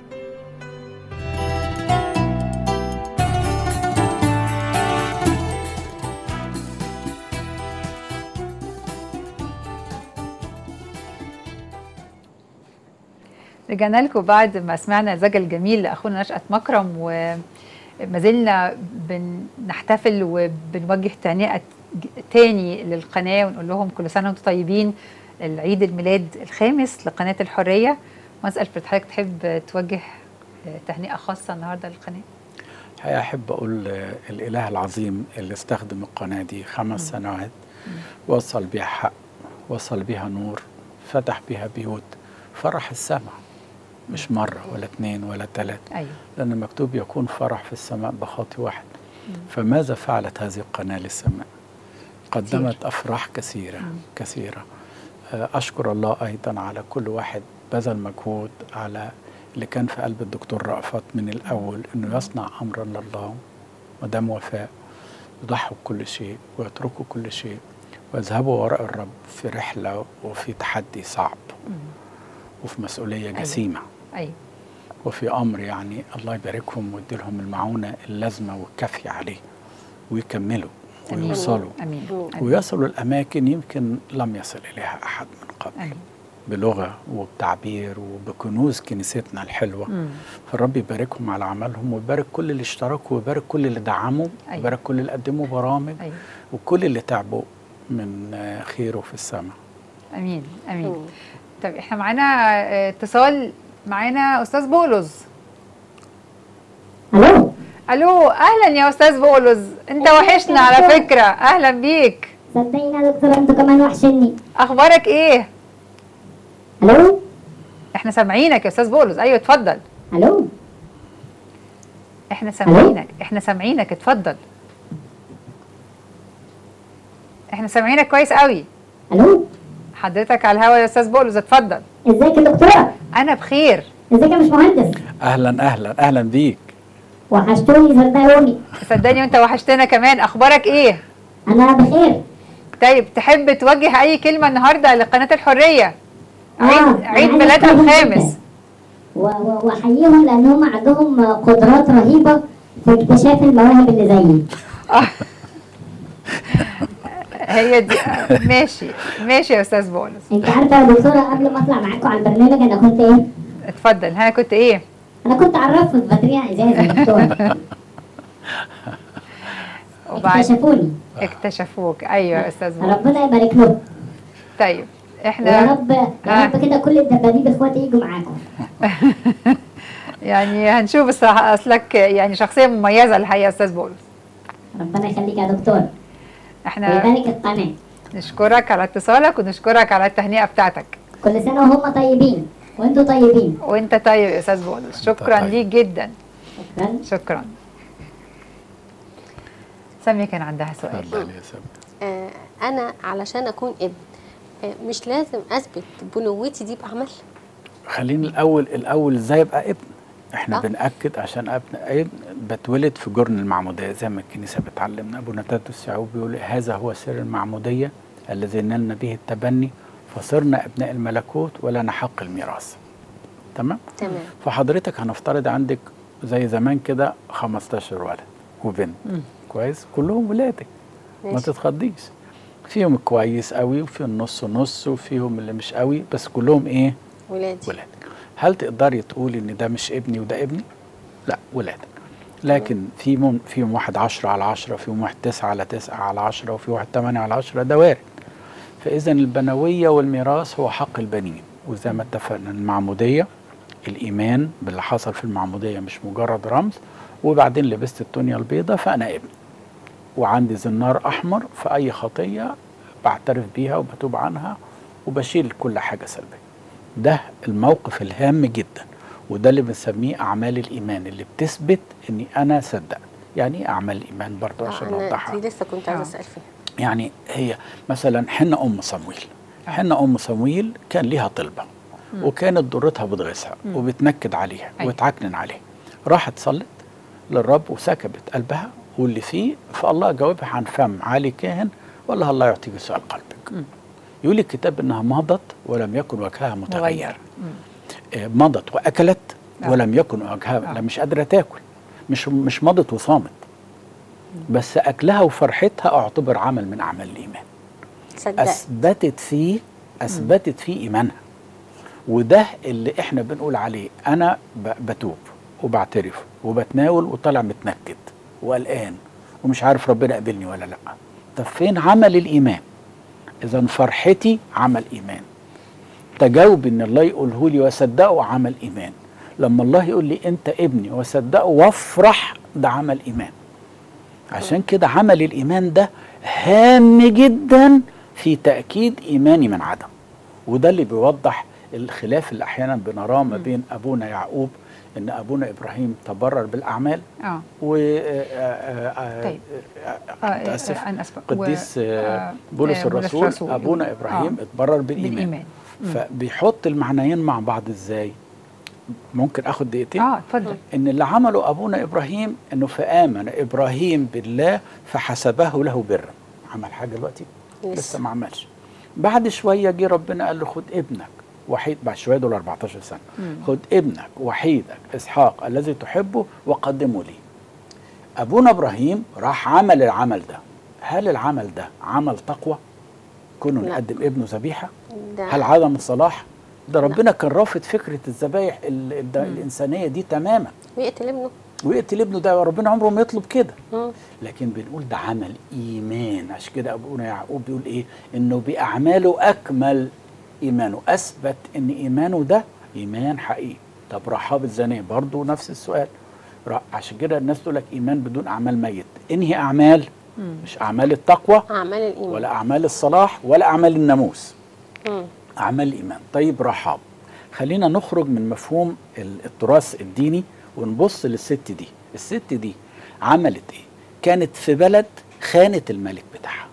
رجعنا لكم بعد ما سمعنا الزجل الجميل لاخونا نشأت مكرم وما زلنا بنحتفل وبنوجه تهنئه ج- تاني للقناه ونقول لهم كل سنه وانتم طيبين العيد الميلاد الخامس لقناه الحريه واسال في حضرتك تحب توجه تهنئه خاصه النهارده للقناه الحقيقة أحب أقول آه، الإله العظيم اللي استخدم القناة دي خمس سنوات وصل بيها حق وصل بيها نور فتح بيها بيوت فرح السماء مش مرة ولا اتنين ولا تلاتة ايوه لأن مكتوب يكون فرح في السماء بخطي واحد فماذا فعلت هذه القناة للسماء قدمت أفراح كثيرة كثيرة آه، أشكر الله أيضا على كل واحد بذل مجهود على اللي كان في قلب الدكتور رأفت من الأول إنه يصنع أمرا لله ودام وفاء يضحوا بكل شيء ويتركوا كل شيء ويذهبوا وراء الرب في رحلة وفي تحدي صعب وفي مسؤولية جسيمة ايوه وفي امر يعني الله يباركهم ويدي لهم المعونه اللازمه والكافيه عليه ويكملوا امين ويوصلوا امين امين ويصلوا الاماكن يمكن لم يصل اليها احد من قبل امين بلغه وبتعبير وبكنوز كنيستنا الحلوه مم. فالرب يباركهم على عملهم ويبارك كل اللي اشتركوا ويبارك كل اللي دعموا أيوة. ويبارك كل اللي قدموا برامج ايوه وكل اللي تعبوا من آه، خيره في السماء امين امين مم. طب احنا معانا آه، اتصال معانا استاذ بولس الو الو اهلا يا استاذ بولس انت أهلاً وحشنا يا على دكتور. فكره اهلا بيك صدقيني يا دكتور انتوا كمان وحشني اخبارك ايه الو احنا سامعينك يا استاذ بولس ايوه اتفضل الو احنا سامعينك احنا سامعينك اتفضل احنا سامعينك كويس قوي الو حضرتك على الهوا يا استاذ بولس اتفضل ازيك يا دكتوره انا بخير ازيك يا باشمهندس اهلا اهلا اهلا بيك وحشتوني صدقوني صدقني وانت وحشتنا كمان اخبارك ايه انا بخير طيب تحب توجه اي كلمه النهارده لقناه الحريه آه، عيد أنا عيد عايزة ميلادها أشكرهم الخامس جداً. و- و- واحييهم لان هم عندهم قدرات رهيبه في اكتشاف المواهب اللي زيي هي دي ماشي ماشي يا استاذ بولس انت عارفه يا دكتوره قبل ما اطلع معاكم على البرنامج انا كنت ايه اتفضل ها كنت ايه انا كنت عراف في باترينا ازاز يا دكتوره وبعد اكتشفوني اكتشفوك ايوه يا استاذ بولس ربنا يبارك لهم طيب ويا احنا رب يا آه. رب كده كل الدبابيب اخواتي يجوا معاكم يعني هنشوف الصراحه اصلك يعني شخصيه مميزه الحقيقه يا استاذ بولس ربنا يخليك يا دكتور احنا ويبارك القناه نشكرك على اتصالك ونشكرك على التهنئه بتاعتك كل سنه وهم طيبين وانتوا طيبين وانت طيب يا استاذ بولس شكرا طيب. ليك جدا شكرا شكرا سامية كان عندها سؤال اتفضل يا سامي آه انا علشان اكون ابن آه مش لازم اثبت بنوتي دي بعمل خلينا الاول الاول ازاي ابقى ابن احنا آه. بناكد عشان ابن ابن بتولد في جرن المعموديه زي ما الكنيسه بتعلمنا ابونا تاتوس الشعوب بيقول هذا هو سر المعموديه الذي نلنا به التبني فصرنا ابناء الملكوت ولنا حق الميراث تمام تمام فحضرتك هنفترض عندك زي زمان كده 15 ولد وبنت كويس كلهم ولادك ما ماشي. تتخضيش فيهم كويس قوي وفي النص نص وفيهم اللي مش قوي بس كلهم ايه ولادي ولادك هل تقدري تقولي ان ده مش ابني وده ابني لا ولادك لكن في من فيهم واحد عشرة على عشرة فيهم واحد تسعة على تسعة على عشرة وفي واحد تمانية على عشرة ده وارد فإذا البنوية والميراث هو حق البنين وزي ما اتفقنا المعمودية الايمان باللي حصل في المعموديه مش مجرد رمز وبعدين لبست التونيا البيضاء فانا ابن وعندي زنار احمر في اي خطيه بعترف بيها وبتوب عنها وبشيل كل حاجه سلبيه ده الموقف الهام جدا وده اللي بنسميه اعمال الايمان اللي بتثبت اني انا صدقت يعني ايه اعمال الايمان برضه عشان انا اوضحها دي لسه كنت عايزه آه. اسال فيها يعني هي مثلا حنة أم صمويل حنة أم صمويل كان ليها طلبة وكانت ضرتها بتغيظها وبتنكد عليها أيوة. وتعكنن عليها راحت صلت للرب وسكبت قلبها واللي فيه فالله جاوبها عن فم عالي كاهن ولا الله يعطيك سؤال قلبك يقول الكتاب انها مضت ولم يكن وجهها متغير مغير آه، مضت واكلت آه. ولم يكن وجهها آه. لا مش قادره تاكل مش مش مضت وصامت بس اكلها وفرحتها اعتبر عمل من اعمال الايمان صدقت اثبتت فيه اثبتت فيه ايمانها وده اللي احنا بنقول عليه انا ب- بتوب وبعترف وبتناول وطالع متنكد وقلقان ومش عارف ربنا قبلني ولا لا طب فين عمل الايمان اذا فرحتي عمل ايمان تجاوب ان الله يقوله لي واصدقه عمل ايمان لما الله يقول لي انت ابني واصدقه وافرح ده عمل ايمان عشان كده عمل الايمان ده هام جدا في تاكيد ايماني من عدم وده اللي بيوضح الخلاف اللي احيانا بنراه ما بين ابونا يعقوب ان ابونا ابراهيم تبرر بالاعمال اه و آه، آه، آه، طيب. آه، آه، متأسف. آه، أنا آسفة. قديس و- آه، آه، بولس آه، بولس الرسول الرسول. ابونا ابراهيم آه. اتبرر بالايمان, بالإيمان. مم. فبيحط المعنيين مع بعض ازاي ممكن اخد دقيقتين اه اتفضل ان اللي عمله ابونا ابراهيم انه فامن ابراهيم بالله فحسبه له برا عمل حاجه دلوقتي لسه. لسه ما عملش بعد شويه جه ربنا قال له خد ابنك وحيد بعد شويه دول 14 سنه خد ابنك وحيدك اسحاق الذي تحبه وقدمه لي ابونا ابراهيم راح عمل العمل ده هل العمل ده عمل تقوى كونه لا. نقدم ابنه ذبيحه ده هل عدم الصلاح ده ربنا كان رافض فكره الذبايح ال- ال- الانسانيه دي تماما ويقتل ابنه ويقتل ابنه ده ربنا عمره ما يطلب كده مم. لكن بنقول ده عمل ايمان عشان كده ابونا يعقوب بيقول ايه انه باعماله اكمل ايمانه اثبت ان ايمانه ده ايمان حقيقي طب رحاب الزانيه برضه نفس السؤال را- عشان كده الناس تقول لك ايمان بدون اعمال ميت انهي اعمال مش اعمال التقوى اعمال الايمان ولا اعمال الصلاح ولا اعمال الناموس مم. أعمال الإيمان طيب رحاب خلينا نخرج من مفهوم ال- التراث الديني ونبص للست دي الست دي عملت إيه كانت في بلد خانت الملك بتاعها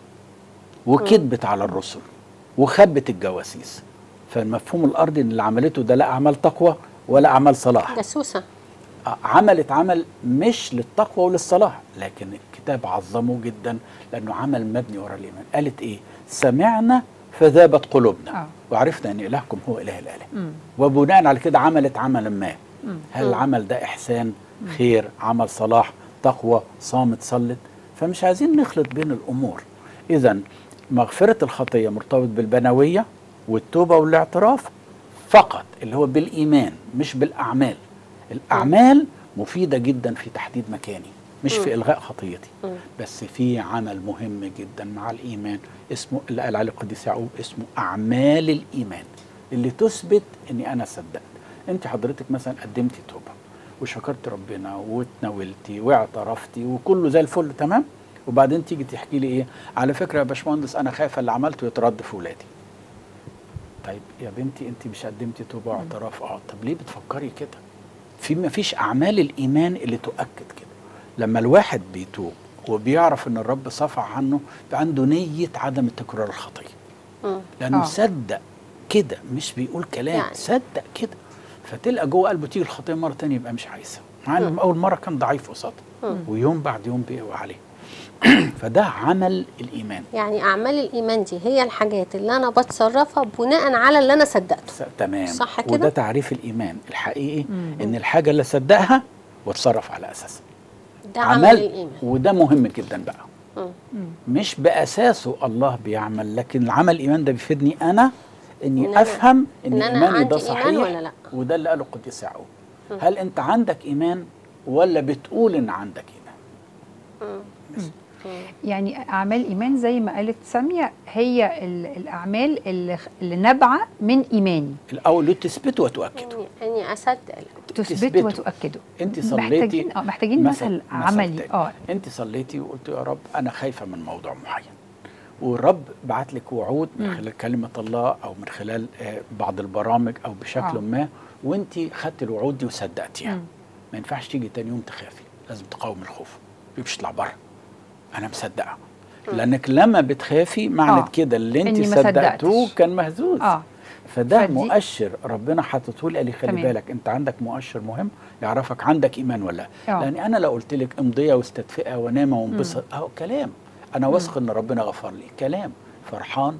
وكذبت على الرسل وخبت الجواسيس فالمفهوم الأرضي إن اللي عملته ده لا أعمال تقوى ولا أعمال صلاح جاسوسه عملت عمل مش للتقوى وللصلاح لكن الكتاب عظمه جدا لانه عمل مبني ورا الايمان قالت ايه سمعنا فذابت قلوبنا آه. وعرفنا ان الهكم هو اله الاله مم. وبناء على كده عملت عملا ما مم. هل العمل ده احسان خير عمل صلاح تقوى صامت صلت فمش عايزين نخلط بين الامور اذا مغفره الخطيه مرتبط بالبنويه والتوبه والاعتراف فقط اللي هو بالايمان مش بالاعمال الاعمال مفيده جدا في تحديد مكاني مش في الغاء خطيتي مم. بس في عمل مهم جدا مع الايمان اسمه اللي قال عليه القديس يعقوب اسمه اعمال الايمان اللي تثبت اني انا صدقت انت حضرتك مثلا قدمتي توبه وشكرت ربنا واتناولتي واعترفتي وكله زي الفل تمام وبعدين تيجي تحكي لي ايه على فكره يا باشمهندس انا خايفه اللي عملته يترد في ولادي طيب يا بنتي انت مش قدمتي توبه واعتراف اه طب ليه بتفكري كده في ما فيش اعمال الايمان اللي تؤكد كده لما الواحد بيتوب وبيعرف ان الرب صفع عنه عنده نيه عدم تكرار الخطيه مم. لانه آه. صدق كده مش بيقول كلام يعني. يعني. صدق كده فتلقى جوه قلبه تيجي الخطيه مره تانية يبقى مش عايزها مع انه اول مره كان ضعيف قصادها ويوم بعد يوم بيقوى عليه فده عمل الايمان يعني اعمال الايمان دي هي الحاجات اللي انا بتصرفها بناء على اللي انا صدقته س- تمام صح كده؟ وده تعريف الايمان الحقيقي مم. ان الحاجه اللي صدقها واتصرف على اساسها ده عمل الايمان وده مهم جدا بقى مم. مش باساسه الله بيعمل لكن العمل الايمان ده بيفيدني انا اني إن أنا- افهم ان, إن أنا ايماني ده عندي إيمان صحيح ولا لأ؟ وده اللي قاله القديس يعقوب هل انت عندك ايمان ولا بتقول ان عندك ايمان يعني اعمال ايمان زي ما قالت ساميه هي ال- الاعمال اللي, اللي نابعه من ايماني الاول تثبته وتؤكده اني اصدق تثبته تثبته. وتؤكده انت صليتي محتاجين اه محتاجين مثل عملي تاني. اه انت صليتي وقلت يا رب انا خايفه من موضوع معين والرب بعت لك وعود من مم. خلال كلمه الله او من خلال آه، بعض البرامج او بشكل آه. ما وانت خدت الوعود دي وصدقتيها مم. ما ينفعش تيجي تاني يوم تخافي لازم تقاوم الخوف مش تطلع بره انا مصدقه لانك لما بتخافي معنى آه. كده اللي انت إني ما صدقتوه صدقتش. كان مهزوز اه فده فدي- مؤشر ربنا حاطته لي قال لي خلي تمام. بالك انت عندك مؤشر مهم يعرفك عندك ايمان ولا لا آه. لان انا لو قلت لك امضيه واستدفئه ونام وانبسط اهو كلام انا واثق ان ربنا غفر لي كلام فرحان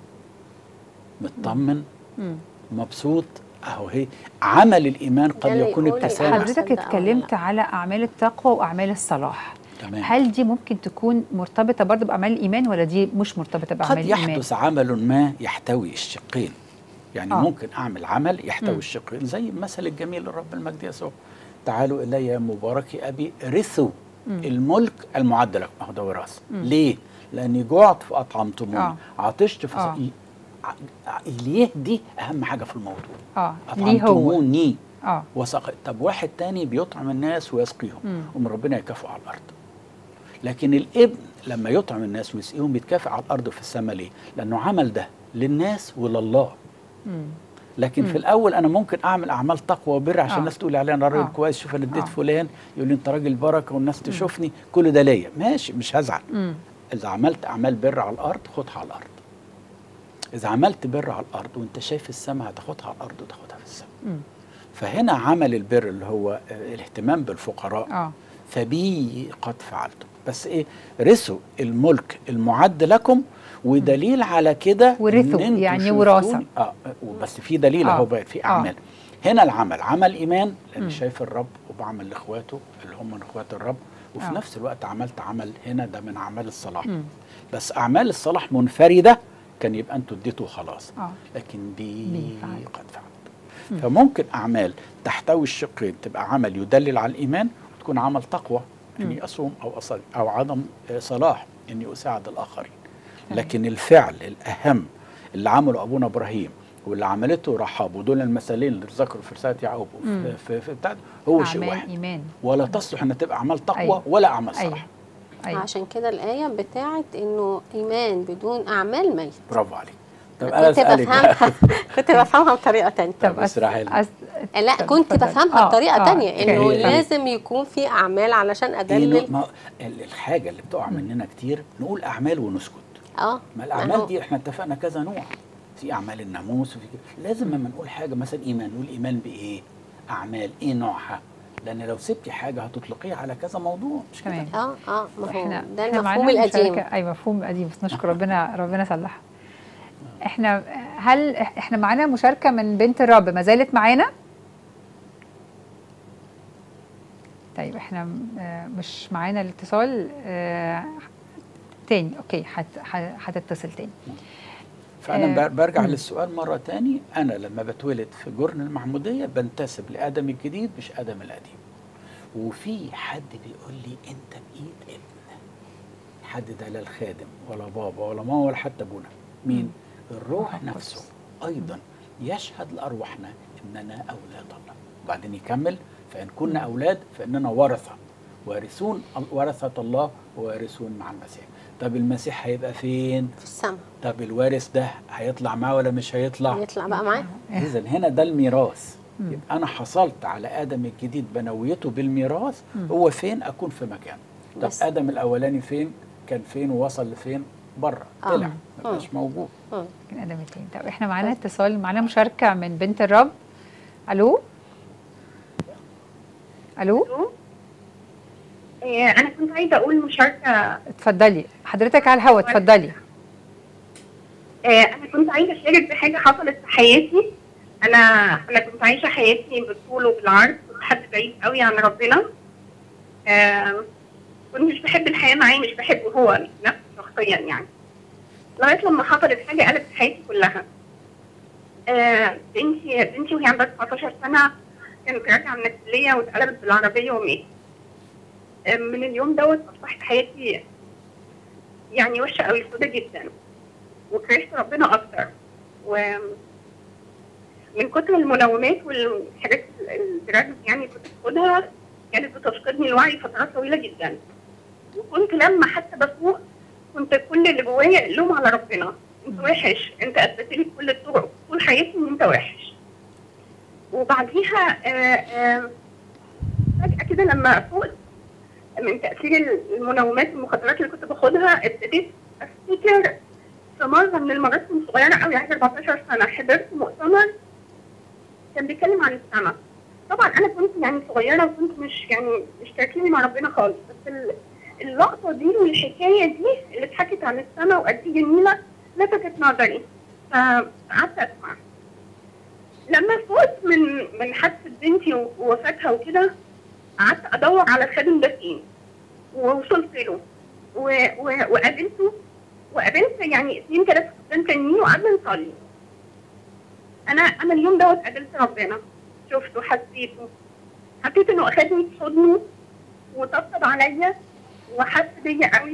مطمن مم. مبسوط اهو هي عمل الايمان قد ده اللي يكون يقول لي ابتسامه أنا حضرتك صدق ولا اتكلمت لا. على اعمال التقوى واعمال الصلاح تمام هل دي ممكن تكون مرتبطه برضه باعمال الايمان ولا دي مش مرتبطه قد باعمال الايمان يحدث عمل ما يحتوي الشقين يعني آه. آه. ممكن اعمل عمل يحتوي مم. الشقين زي المثل الجميل للرب المجد يسوع تعالوا الي يا مبارك ابي رثوا مم. الملك المعد لكم اهو ده وراثه مم. ليه؟ لاني جعت فاطعمتموني آه. عطشت فس... آه. ع- ع- ليه دي اهم حاجه في الموضوع اه ليه هو اطعمتموني اه وسق طب واحد تاني بيطعم الناس ويسقيهم مم. ومن ربنا يكافئه على الارض لكن الابن لما يطعم الناس ويسقيهم بيتكافئ على الارض وفي السماء ليه؟ لانه عمل ده للناس ولله مم. لكن مم. في الاول انا ممكن اعمل اعمال تقوى وبر عشان آه. الناس تقول عليا انا راجل آه. كويس شوف انا اديت آه. فلان يقول لي انت راجل بركه والناس تشوفني كل ده ليا ماشي مش هزعل مم. اذا عملت اعمال بر على الارض خدها على الارض اذا عملت بر على الارض وانت شايف السماء هتاخدها على الارض وتاخدها في السماء مم. فهنا عمل البر اللي هو آه، الاهتمام بالفقراء اه فبي قد فعلتم بس ايه رثوا الملك المعد لكم ودليل على كده ورثوا، إن انتوا يعني شفتوني- وراثة. اه بس في دليل آه. اهو بقى في آه. اعمال هنا العمل عمل ايمان لان مم. شايف الرب وبعمل لاخواته اللي هم من اخوات الرب وفي آه. نفس الوقت عملت عمل هنا ده من اعمال الصلاح مم. بس اعمال الصلاح منفرده كان يبقى انتوا اديتوا خلاص اه لكن بي بي فعلت. قد فعلت مم. فممكن اعمال تحتوي الشقين تبقى عمل يدلل على الايمان وتكون عمل تقوى مم. اني اصوم او اصلي او عدم آه، صلاح اني اساعد الاخرين تمام. لكن الفعل الاهم اللي عمله ابونا ابراهيم واللي عملته رحاب ودول المثالين اللي ذكروا في رساله يعقوب مم. وفي في, في بتاع هو شيء اعمال واحد ايمان ولا تصلح ان تبقى اعمال تقوى أيوة. ولا اعمال ايوه صلاح ايوه عشان كده الآية بتاعت إنه إيمان بدون أعمال ميت برافو عليك طب انا كنت اسالك بقى. بفهمها كنت بفهمها بطريقة تانية طب بس راحل. أس... لا طب كنت اتفضل. بفهمها آه، بطريقة آه، تانية أوكي. إنه إيه. لازم يكون في أعمال علشان إيه نوع- أدلل ما ال- الحاجه اللي بتقع مننا كتير نقول اعمال ونسكت اه ما ما هو- الاعمال دي احنا اتفقنا كذا نوع في اعمال الناموس وفي كده. لازم لما نقول حاجه مثلا ايمان نقول ايمان بايه اعمال ايه نوعها لان لو سبتي حاجه هتطلقيها على كذا موضوع مش كده تمام اه اه ما هو احنا ده احنا المفهوم معانا القديم مشاركة- اي مفهوم قديم بس نشكر ربنا ربنا صلحها احنا هل احنا معانا مشاركه من بنت الرب ما زالت معانا طيب احنا آه، مش معانا الاتصال آه، تاني اوكي هت- ه- هتتصل تاني فانا آه، بر- برجع مم. للسؤال مره تاني انا لما بتولد في جرن المعموديه بنتسب لادم الجديد مش ادم القديم وفي حد بيقول لي انت بايد ابن حد ده لا الخادم ولا بابا ولا ماما ولا حتى ابونا مين الروح الروح نفسه القدس. ايضا يشهد لارواحنا اننا اولاد الله وبعدين يكمل فان كنا اولاد فاننا ورثه وارثون ورثه الله ووارثون مع المسيح طب المسيح هيبقى فين في السماء طب الوارث ده هيطلع معاه ولا مش هيطلع يطلع بقى معاه اذا هنا ده الميراث مم. يبقى انا حصلت على ادم الجديد بنويته بالميراث مم. هو فين اكون في مكان طب بس. ادم الاولاني فين كان فين ووصل لفين بره آه. طلع مم. ما بقاش موجود مم. كان ادم اتنين طب احنا معانا اتصال معانا مشاركه من بنت الرب الو الو إيه، انا كنت عايزه اقول مشاركه اتفضلي حضرتك على الهوا اتفضلي إيه، انا كنت عايزه اشارك بحاجه حصلت في حياتي انا انا كنت عايشه حياتي بالطول وبالعرض كنت حد بعيد قوي عن ربنا آم، كنت مش بحب الحياه معاه مش بحبه هو نفسه شخصيا يعني لغايه لما حصلت حاجه قلبت حياتي كلها آه، بنتي بنتي وهي عندها 19 سنه كانت راجعه من الكليه واتقلبت بالعربيه وماتت آه، من اليوم دوت اصبحت حياتي يعني وحشه قوي سودة جدا وكرهت ربنا اكتر و من كتر المنومات والحاجات الدراجز يعني كنت باخدها كانت بتفقدني الوعي فترات طويله جدا وكنت لما حتى بفوق كنت كل اللي جوايا اللوم على ربنا انت وحش انت اثبت لي بكل الطرق طول حياتي ان انت وحش وبعديها آه، آه، فجاه كده لما فقت من تاثير المنومات والمخدرات اللي كنت باخدها ابتديت افتكر في مره من المرات كنت صغيره قوي عندي 14 سنه حضرت مؤتمر كان بيتكلم عن السماء طبعا انا كنت يعني صغيره وكنت مش يعني مش تركيزي مع ربنا خالص بس ال- اللقطه دي والحكايه دي اللي اتحكت عن السماء وقد ايه جميله لفتت نظري فقعدت اسمع لما فقت من من حادثه بنتي ووفاتها وكده قعدت ادور على خادم ده فين ووصلت له و- و- وقابلته وقابلت يعني اثنين ثلاثه خدام تانيين وقعدنا نصلي انا انا اليوم دوت قابلت ربنا شفته حسيته حسيت انه اخدني في حضنه وطبطب عليا وحس بيا قوي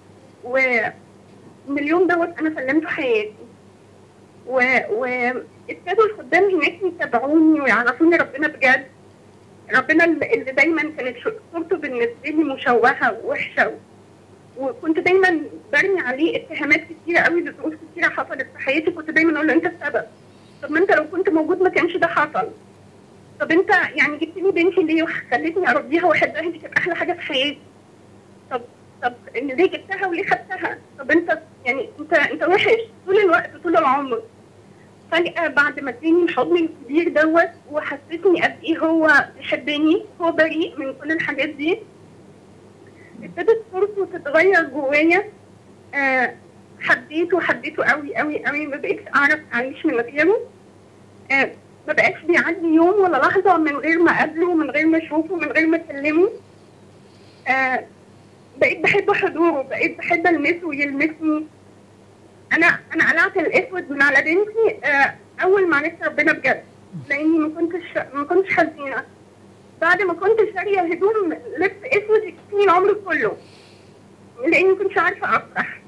ومن اليوم دوت انا سلمته حياتي و... وابتدوا الخدام هناك يتابعوني ويعرفوني ربنا بجد ربنا اللي اللي دايما كانت صورته بالنسبه لي مشوهه ووحشه وكنت دايما برمي عليه اتهامات كتيره قوي لظروف كتيره حصلت في حياتي كنت دايما اقول له انت السبب طب ما انت لو كنت موجود ما كانش ده حصل طب انت يعني جبت لي بنتي ليه وخلتني اربيها واحبها دي كانت احلى حاجه في حياتي طب طب إن ليه جبتها وليه خدتها طب انت يعني انت انت وحش طول الوقت طول العمر فجأة بعد ما اداني الحضن الكبير دوت وحسسني قد ايه هو بيحبني هو بريء من كل الحاجات دي ابتدت صورته تتغير جوايا آه حبيته حبيته قوي قوي قوي ما بقيتش اعرف اعيش من غيره آه ما بقاش بيعدي يوم ولا لحظه من غير ما اقابله من غير ما اشوفه من غير ما اكلمه آه بقيت بحب حضوره بقيت بحب المسه ويلمسني انا انا قلعت الاسود من على بنتي آه اول ما عرفت ربنا بجد لاني ما كنتش ما كنتش حزينه بعد ما كنت شاريه هدوم لبس اسود يكفيني العمر كله لاني ما كنتش عارفه افرح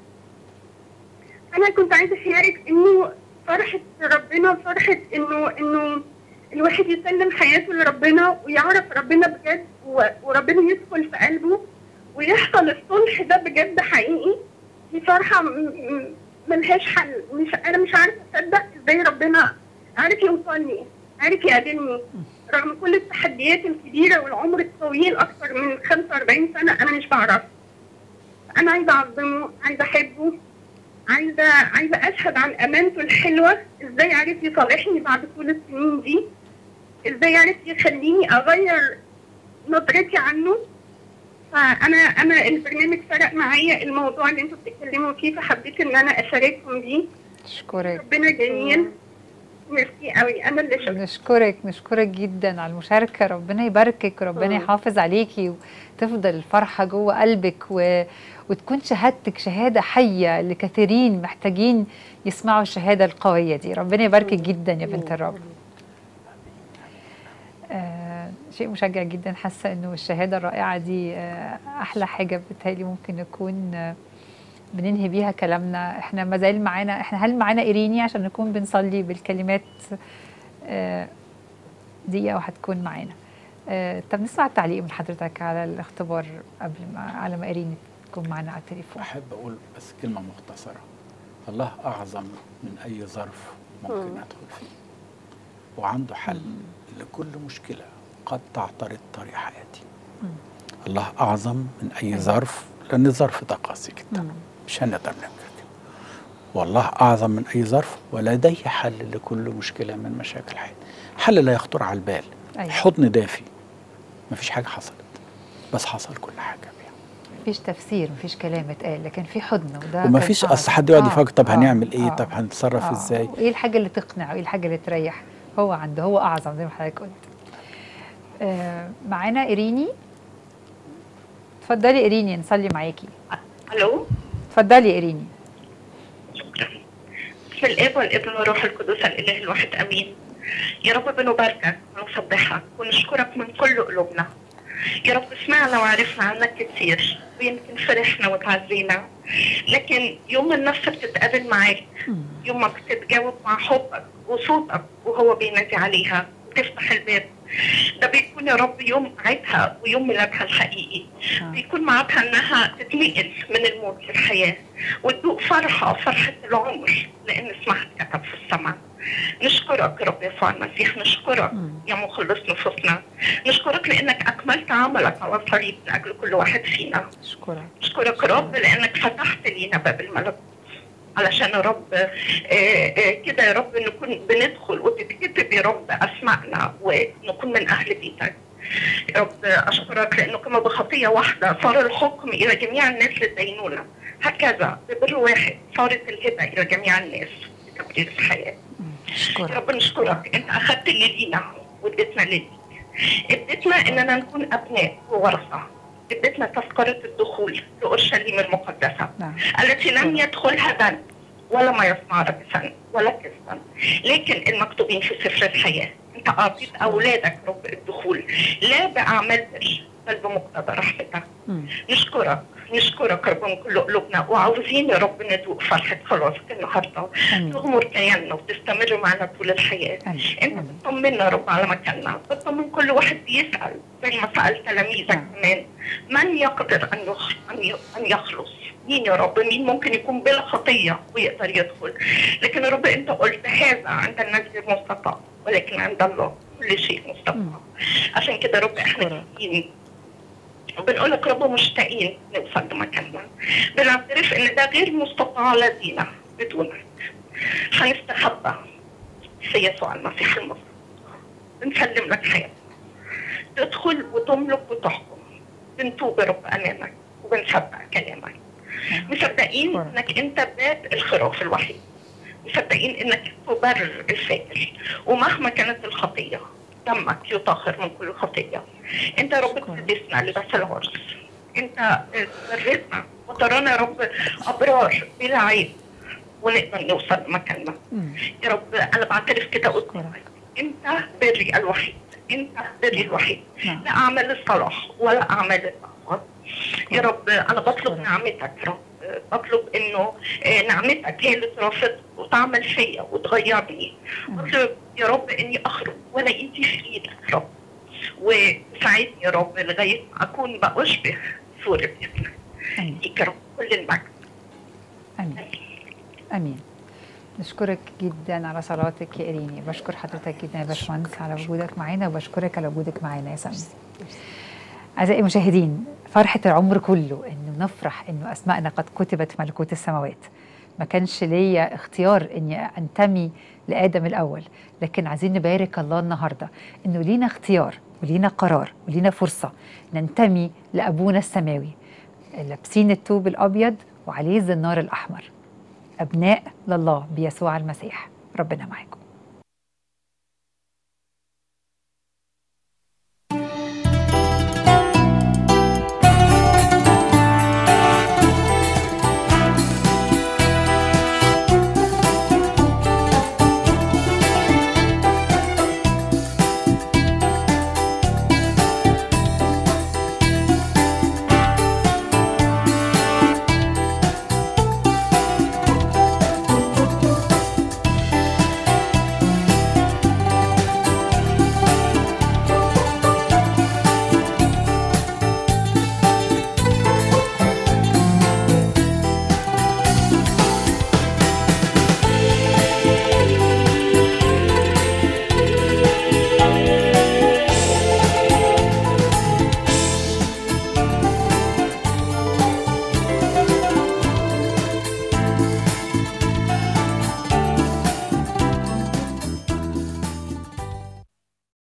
انا كنت عايزه اشارك انه فرحه ربنا فرحه انه انه الواحد يسلم حياته لربنا ويعرف ربنا بجد و- وربنا يدخل في قلبه ويحصل الصلح ده بجد حقيقي دي فرحه م- م- ملهاش حل مش انا مش عارفه اصدق ازاي ربنا عارف يوصلني عارف يقابلني رغم كل التحديات الكبيره والعمر الطويل اكثر من 45 سنه انا مش بعرف انا عايزه اعظمه عايزه احبه عايزه عايزه اشهد عن امانته الحلوه ازاي عارف يصالحني بعد كل السنين دي ازاي عارف يخليني اغير نظرتي عنه فانا انا البرنامج فرق معايا الموضوع اللي انتوا بتتكلموا فيه فحبيت ان انا اشارككم بيه اشكرك ربنا جميل ميرسي قوي انا اللي شكرا نشكرك نشكرك جدا على المشاركة ربنا يباركك وربنا مم. يحافظ عليكي وتفضل الفرحة جوه قلبك و... وتكون شهادتك شهادة حية لكثيرين محتاجين يسمعوا الشهادة القوية دي ربنا يباركك جدا يا بنت الرب آه شيء مشجع جدا حاسة انه الشهادة الرائعة دي آه احلى حاجة بتهيألي ممكن نكون آه بننهي بيها كلامنا احنا ما زال معانا احنا هل معانا ايريني عشان نكون بنصلي بالكلمات آه، دقيقة وهتكون معانا آه، طب نسمع التعليق من حضرتك على الاختبار قبل ما على ما ايريني تكون معانا على التليفون احب اقول بس كلمه مختصره الله اعظم من اي ظرف ممكن مم. ادخل فيه وعنده حل لكل مشكله قد تعترض طريق حياتي الله اعظم من اي ظرف لان الظرف ده قاسي جدا مش هنقدر نعمل كده والله اعظم من اي ظرف ولديه حل لكل مشكله من مشاكل حياتي حل لا يخطر على البال أيوة. حضن دافي مفيش حاجه حصلت بس حصل كل حاجه بيها مفيش تفسير مفيش كلام اتقال لكن في حضن وده ومفيش كان اصل أعظم. حد يقعد آه، يفكر طب آه، هنعمل ايه آه، طب هنتصرف آه. ازاي وايه الحاجة اللي تقنع وايه الحاجة اللي تريح هو عنده هو اعظم زي ما حضرتك قلت آه، معانا ايريني اتفضلي ايريني نصلي معاكي الو اتفضلي ايريني بسم الاب والابن والروح القدس الاله الواحد امين يا رب بنباركك ونسبحك ونشكرك من كل قلوبنا يا رب سمعنا وعرفنا عنك كتير ويمكن فرحنا وتعزينا لكن يوم ما النفس بتتقابل معاك يوم ما بتتجاوب مع حبك وصوتك وهو بينادي عليها وتفتح الباب ده بيكون يا رب يوم عيدها ويوم ميلادها الحقيقي بيكون معادها انها تتنقل من الموت للحياه وتذوق فرحه فرحه العمر لان اسمها اتكتب في السماء نشكرك يا رب يسوع المسيح نشكرك يا مخلص نفوسنا نشكرك لانك اكملت عملك على الصليب لاجل كل واحد فينا اشكرك نشكرك يا رب لانك فتحت لينا باب الملكوت علشان يا رب آه، آه، كده يا رب نكون بندخل وتتكتب يا رب اسمائنا ونكون من اهل بيتك يا رب اشكرك لانه كما بخطيه واحده صار الحكم الى جميع الناس للدينونه هكذا ببر واحد صارت الهبه الى جميع الناس لتبرير الحياه يا اشكرك رب نشكرك انت اخذت اللي لينا واديتنا ليك اديتنا اننا نكون ابناء وورثه اديتنا تذكره الدخول لاورشليم المقدسه نعم التي لم يدخلها دم ولا ما يصنع رجسا ولا كذبا لكن المكتوبين في سفر الحياه انت اعطيت اولادك رب الدخول لا باعمال بر بل بمقتضى رحمتك مم. نشكرك نشكرك رب من كل قلوبنا وعاوزين يا رب ندوق فرحه خلاصك النهارده امين تغمر كياننا وتستمر معنا طول الحياه امين انت امين بتطمنا يا رب على مكاننا بتطمن كل واحد بيسال زي ما سال تلاميذك نعم. كمان من يقدر ان يخ... ان ي- ان يخلص مين يا رب مين ممكن يكون بلا خطيه ويقدر يدخل لكن يا رب انت قلت هذا عند الناس غير مستطاع ولكن عند الله كل شيء مم. مستطاع عشان كده يا رب احنا أشكرك. جايين وبنقول لك رب مشتاقين نوصل لمكاننا بنعترف ان ده غير مستطاع لدينا بدونك هنستخبى في يسوع المسيح المصري بنسلم لك حياتنا تدخل وتملك وتحكم بنتوب يا رب امامك وبنصدق كلامك مصدقين أشكرك. انك انت باب الخراف الوحيد مصدقين انك تبرر الفاجر ومهما كانت الخطيه دمك يطهر من كل خطيه انت يا رب أشكرك. تقدسنا لباس العرس انت تبررنا وترانا يا رب ابرار بلا عيب ونقدر نوصل لمكاننا مم. يا رب انا بعترف كده قدامك انت بري الوحيد انت بري الوحيد نعم لا اعمال الصلاح ولا اعمال التقوى يا رب انا بطلب أشكرك. نعمتك يا رب بطلب انه آه، نعمتك هي اللي ترافض وتعمل فيا وتغيرني بطلب يا رب اني اخرج وانا ايدي في ايدك يا رب وساعدني يا رب لغايه ما اكون بأشبه صورة ابنك امين ليك يا رب كل المجد امين امين نشكرك جدا على صلاتك يا إريني بشكر حضرتك جدا يا باشمهندس على وجودك معانا وبشكرك على وجودك معانا يا سامي أعزائي المشاهدين فرحة العمر كله إنه نفرح إنه أسماءنا قد كتبت في ملكوت السماوات ما كانش ليا اختيار إني أنتمي لآدم الأول لكن عايزين نبارك الله النهاردة إنه لينا اختيار ولينا قرار ولينا فرصة ننتمي لأبونا السماوي لابسين الثوب الأبيض وعليه الزنار الأحمر أبناء لله بيسوع المسيح ربنا معاكم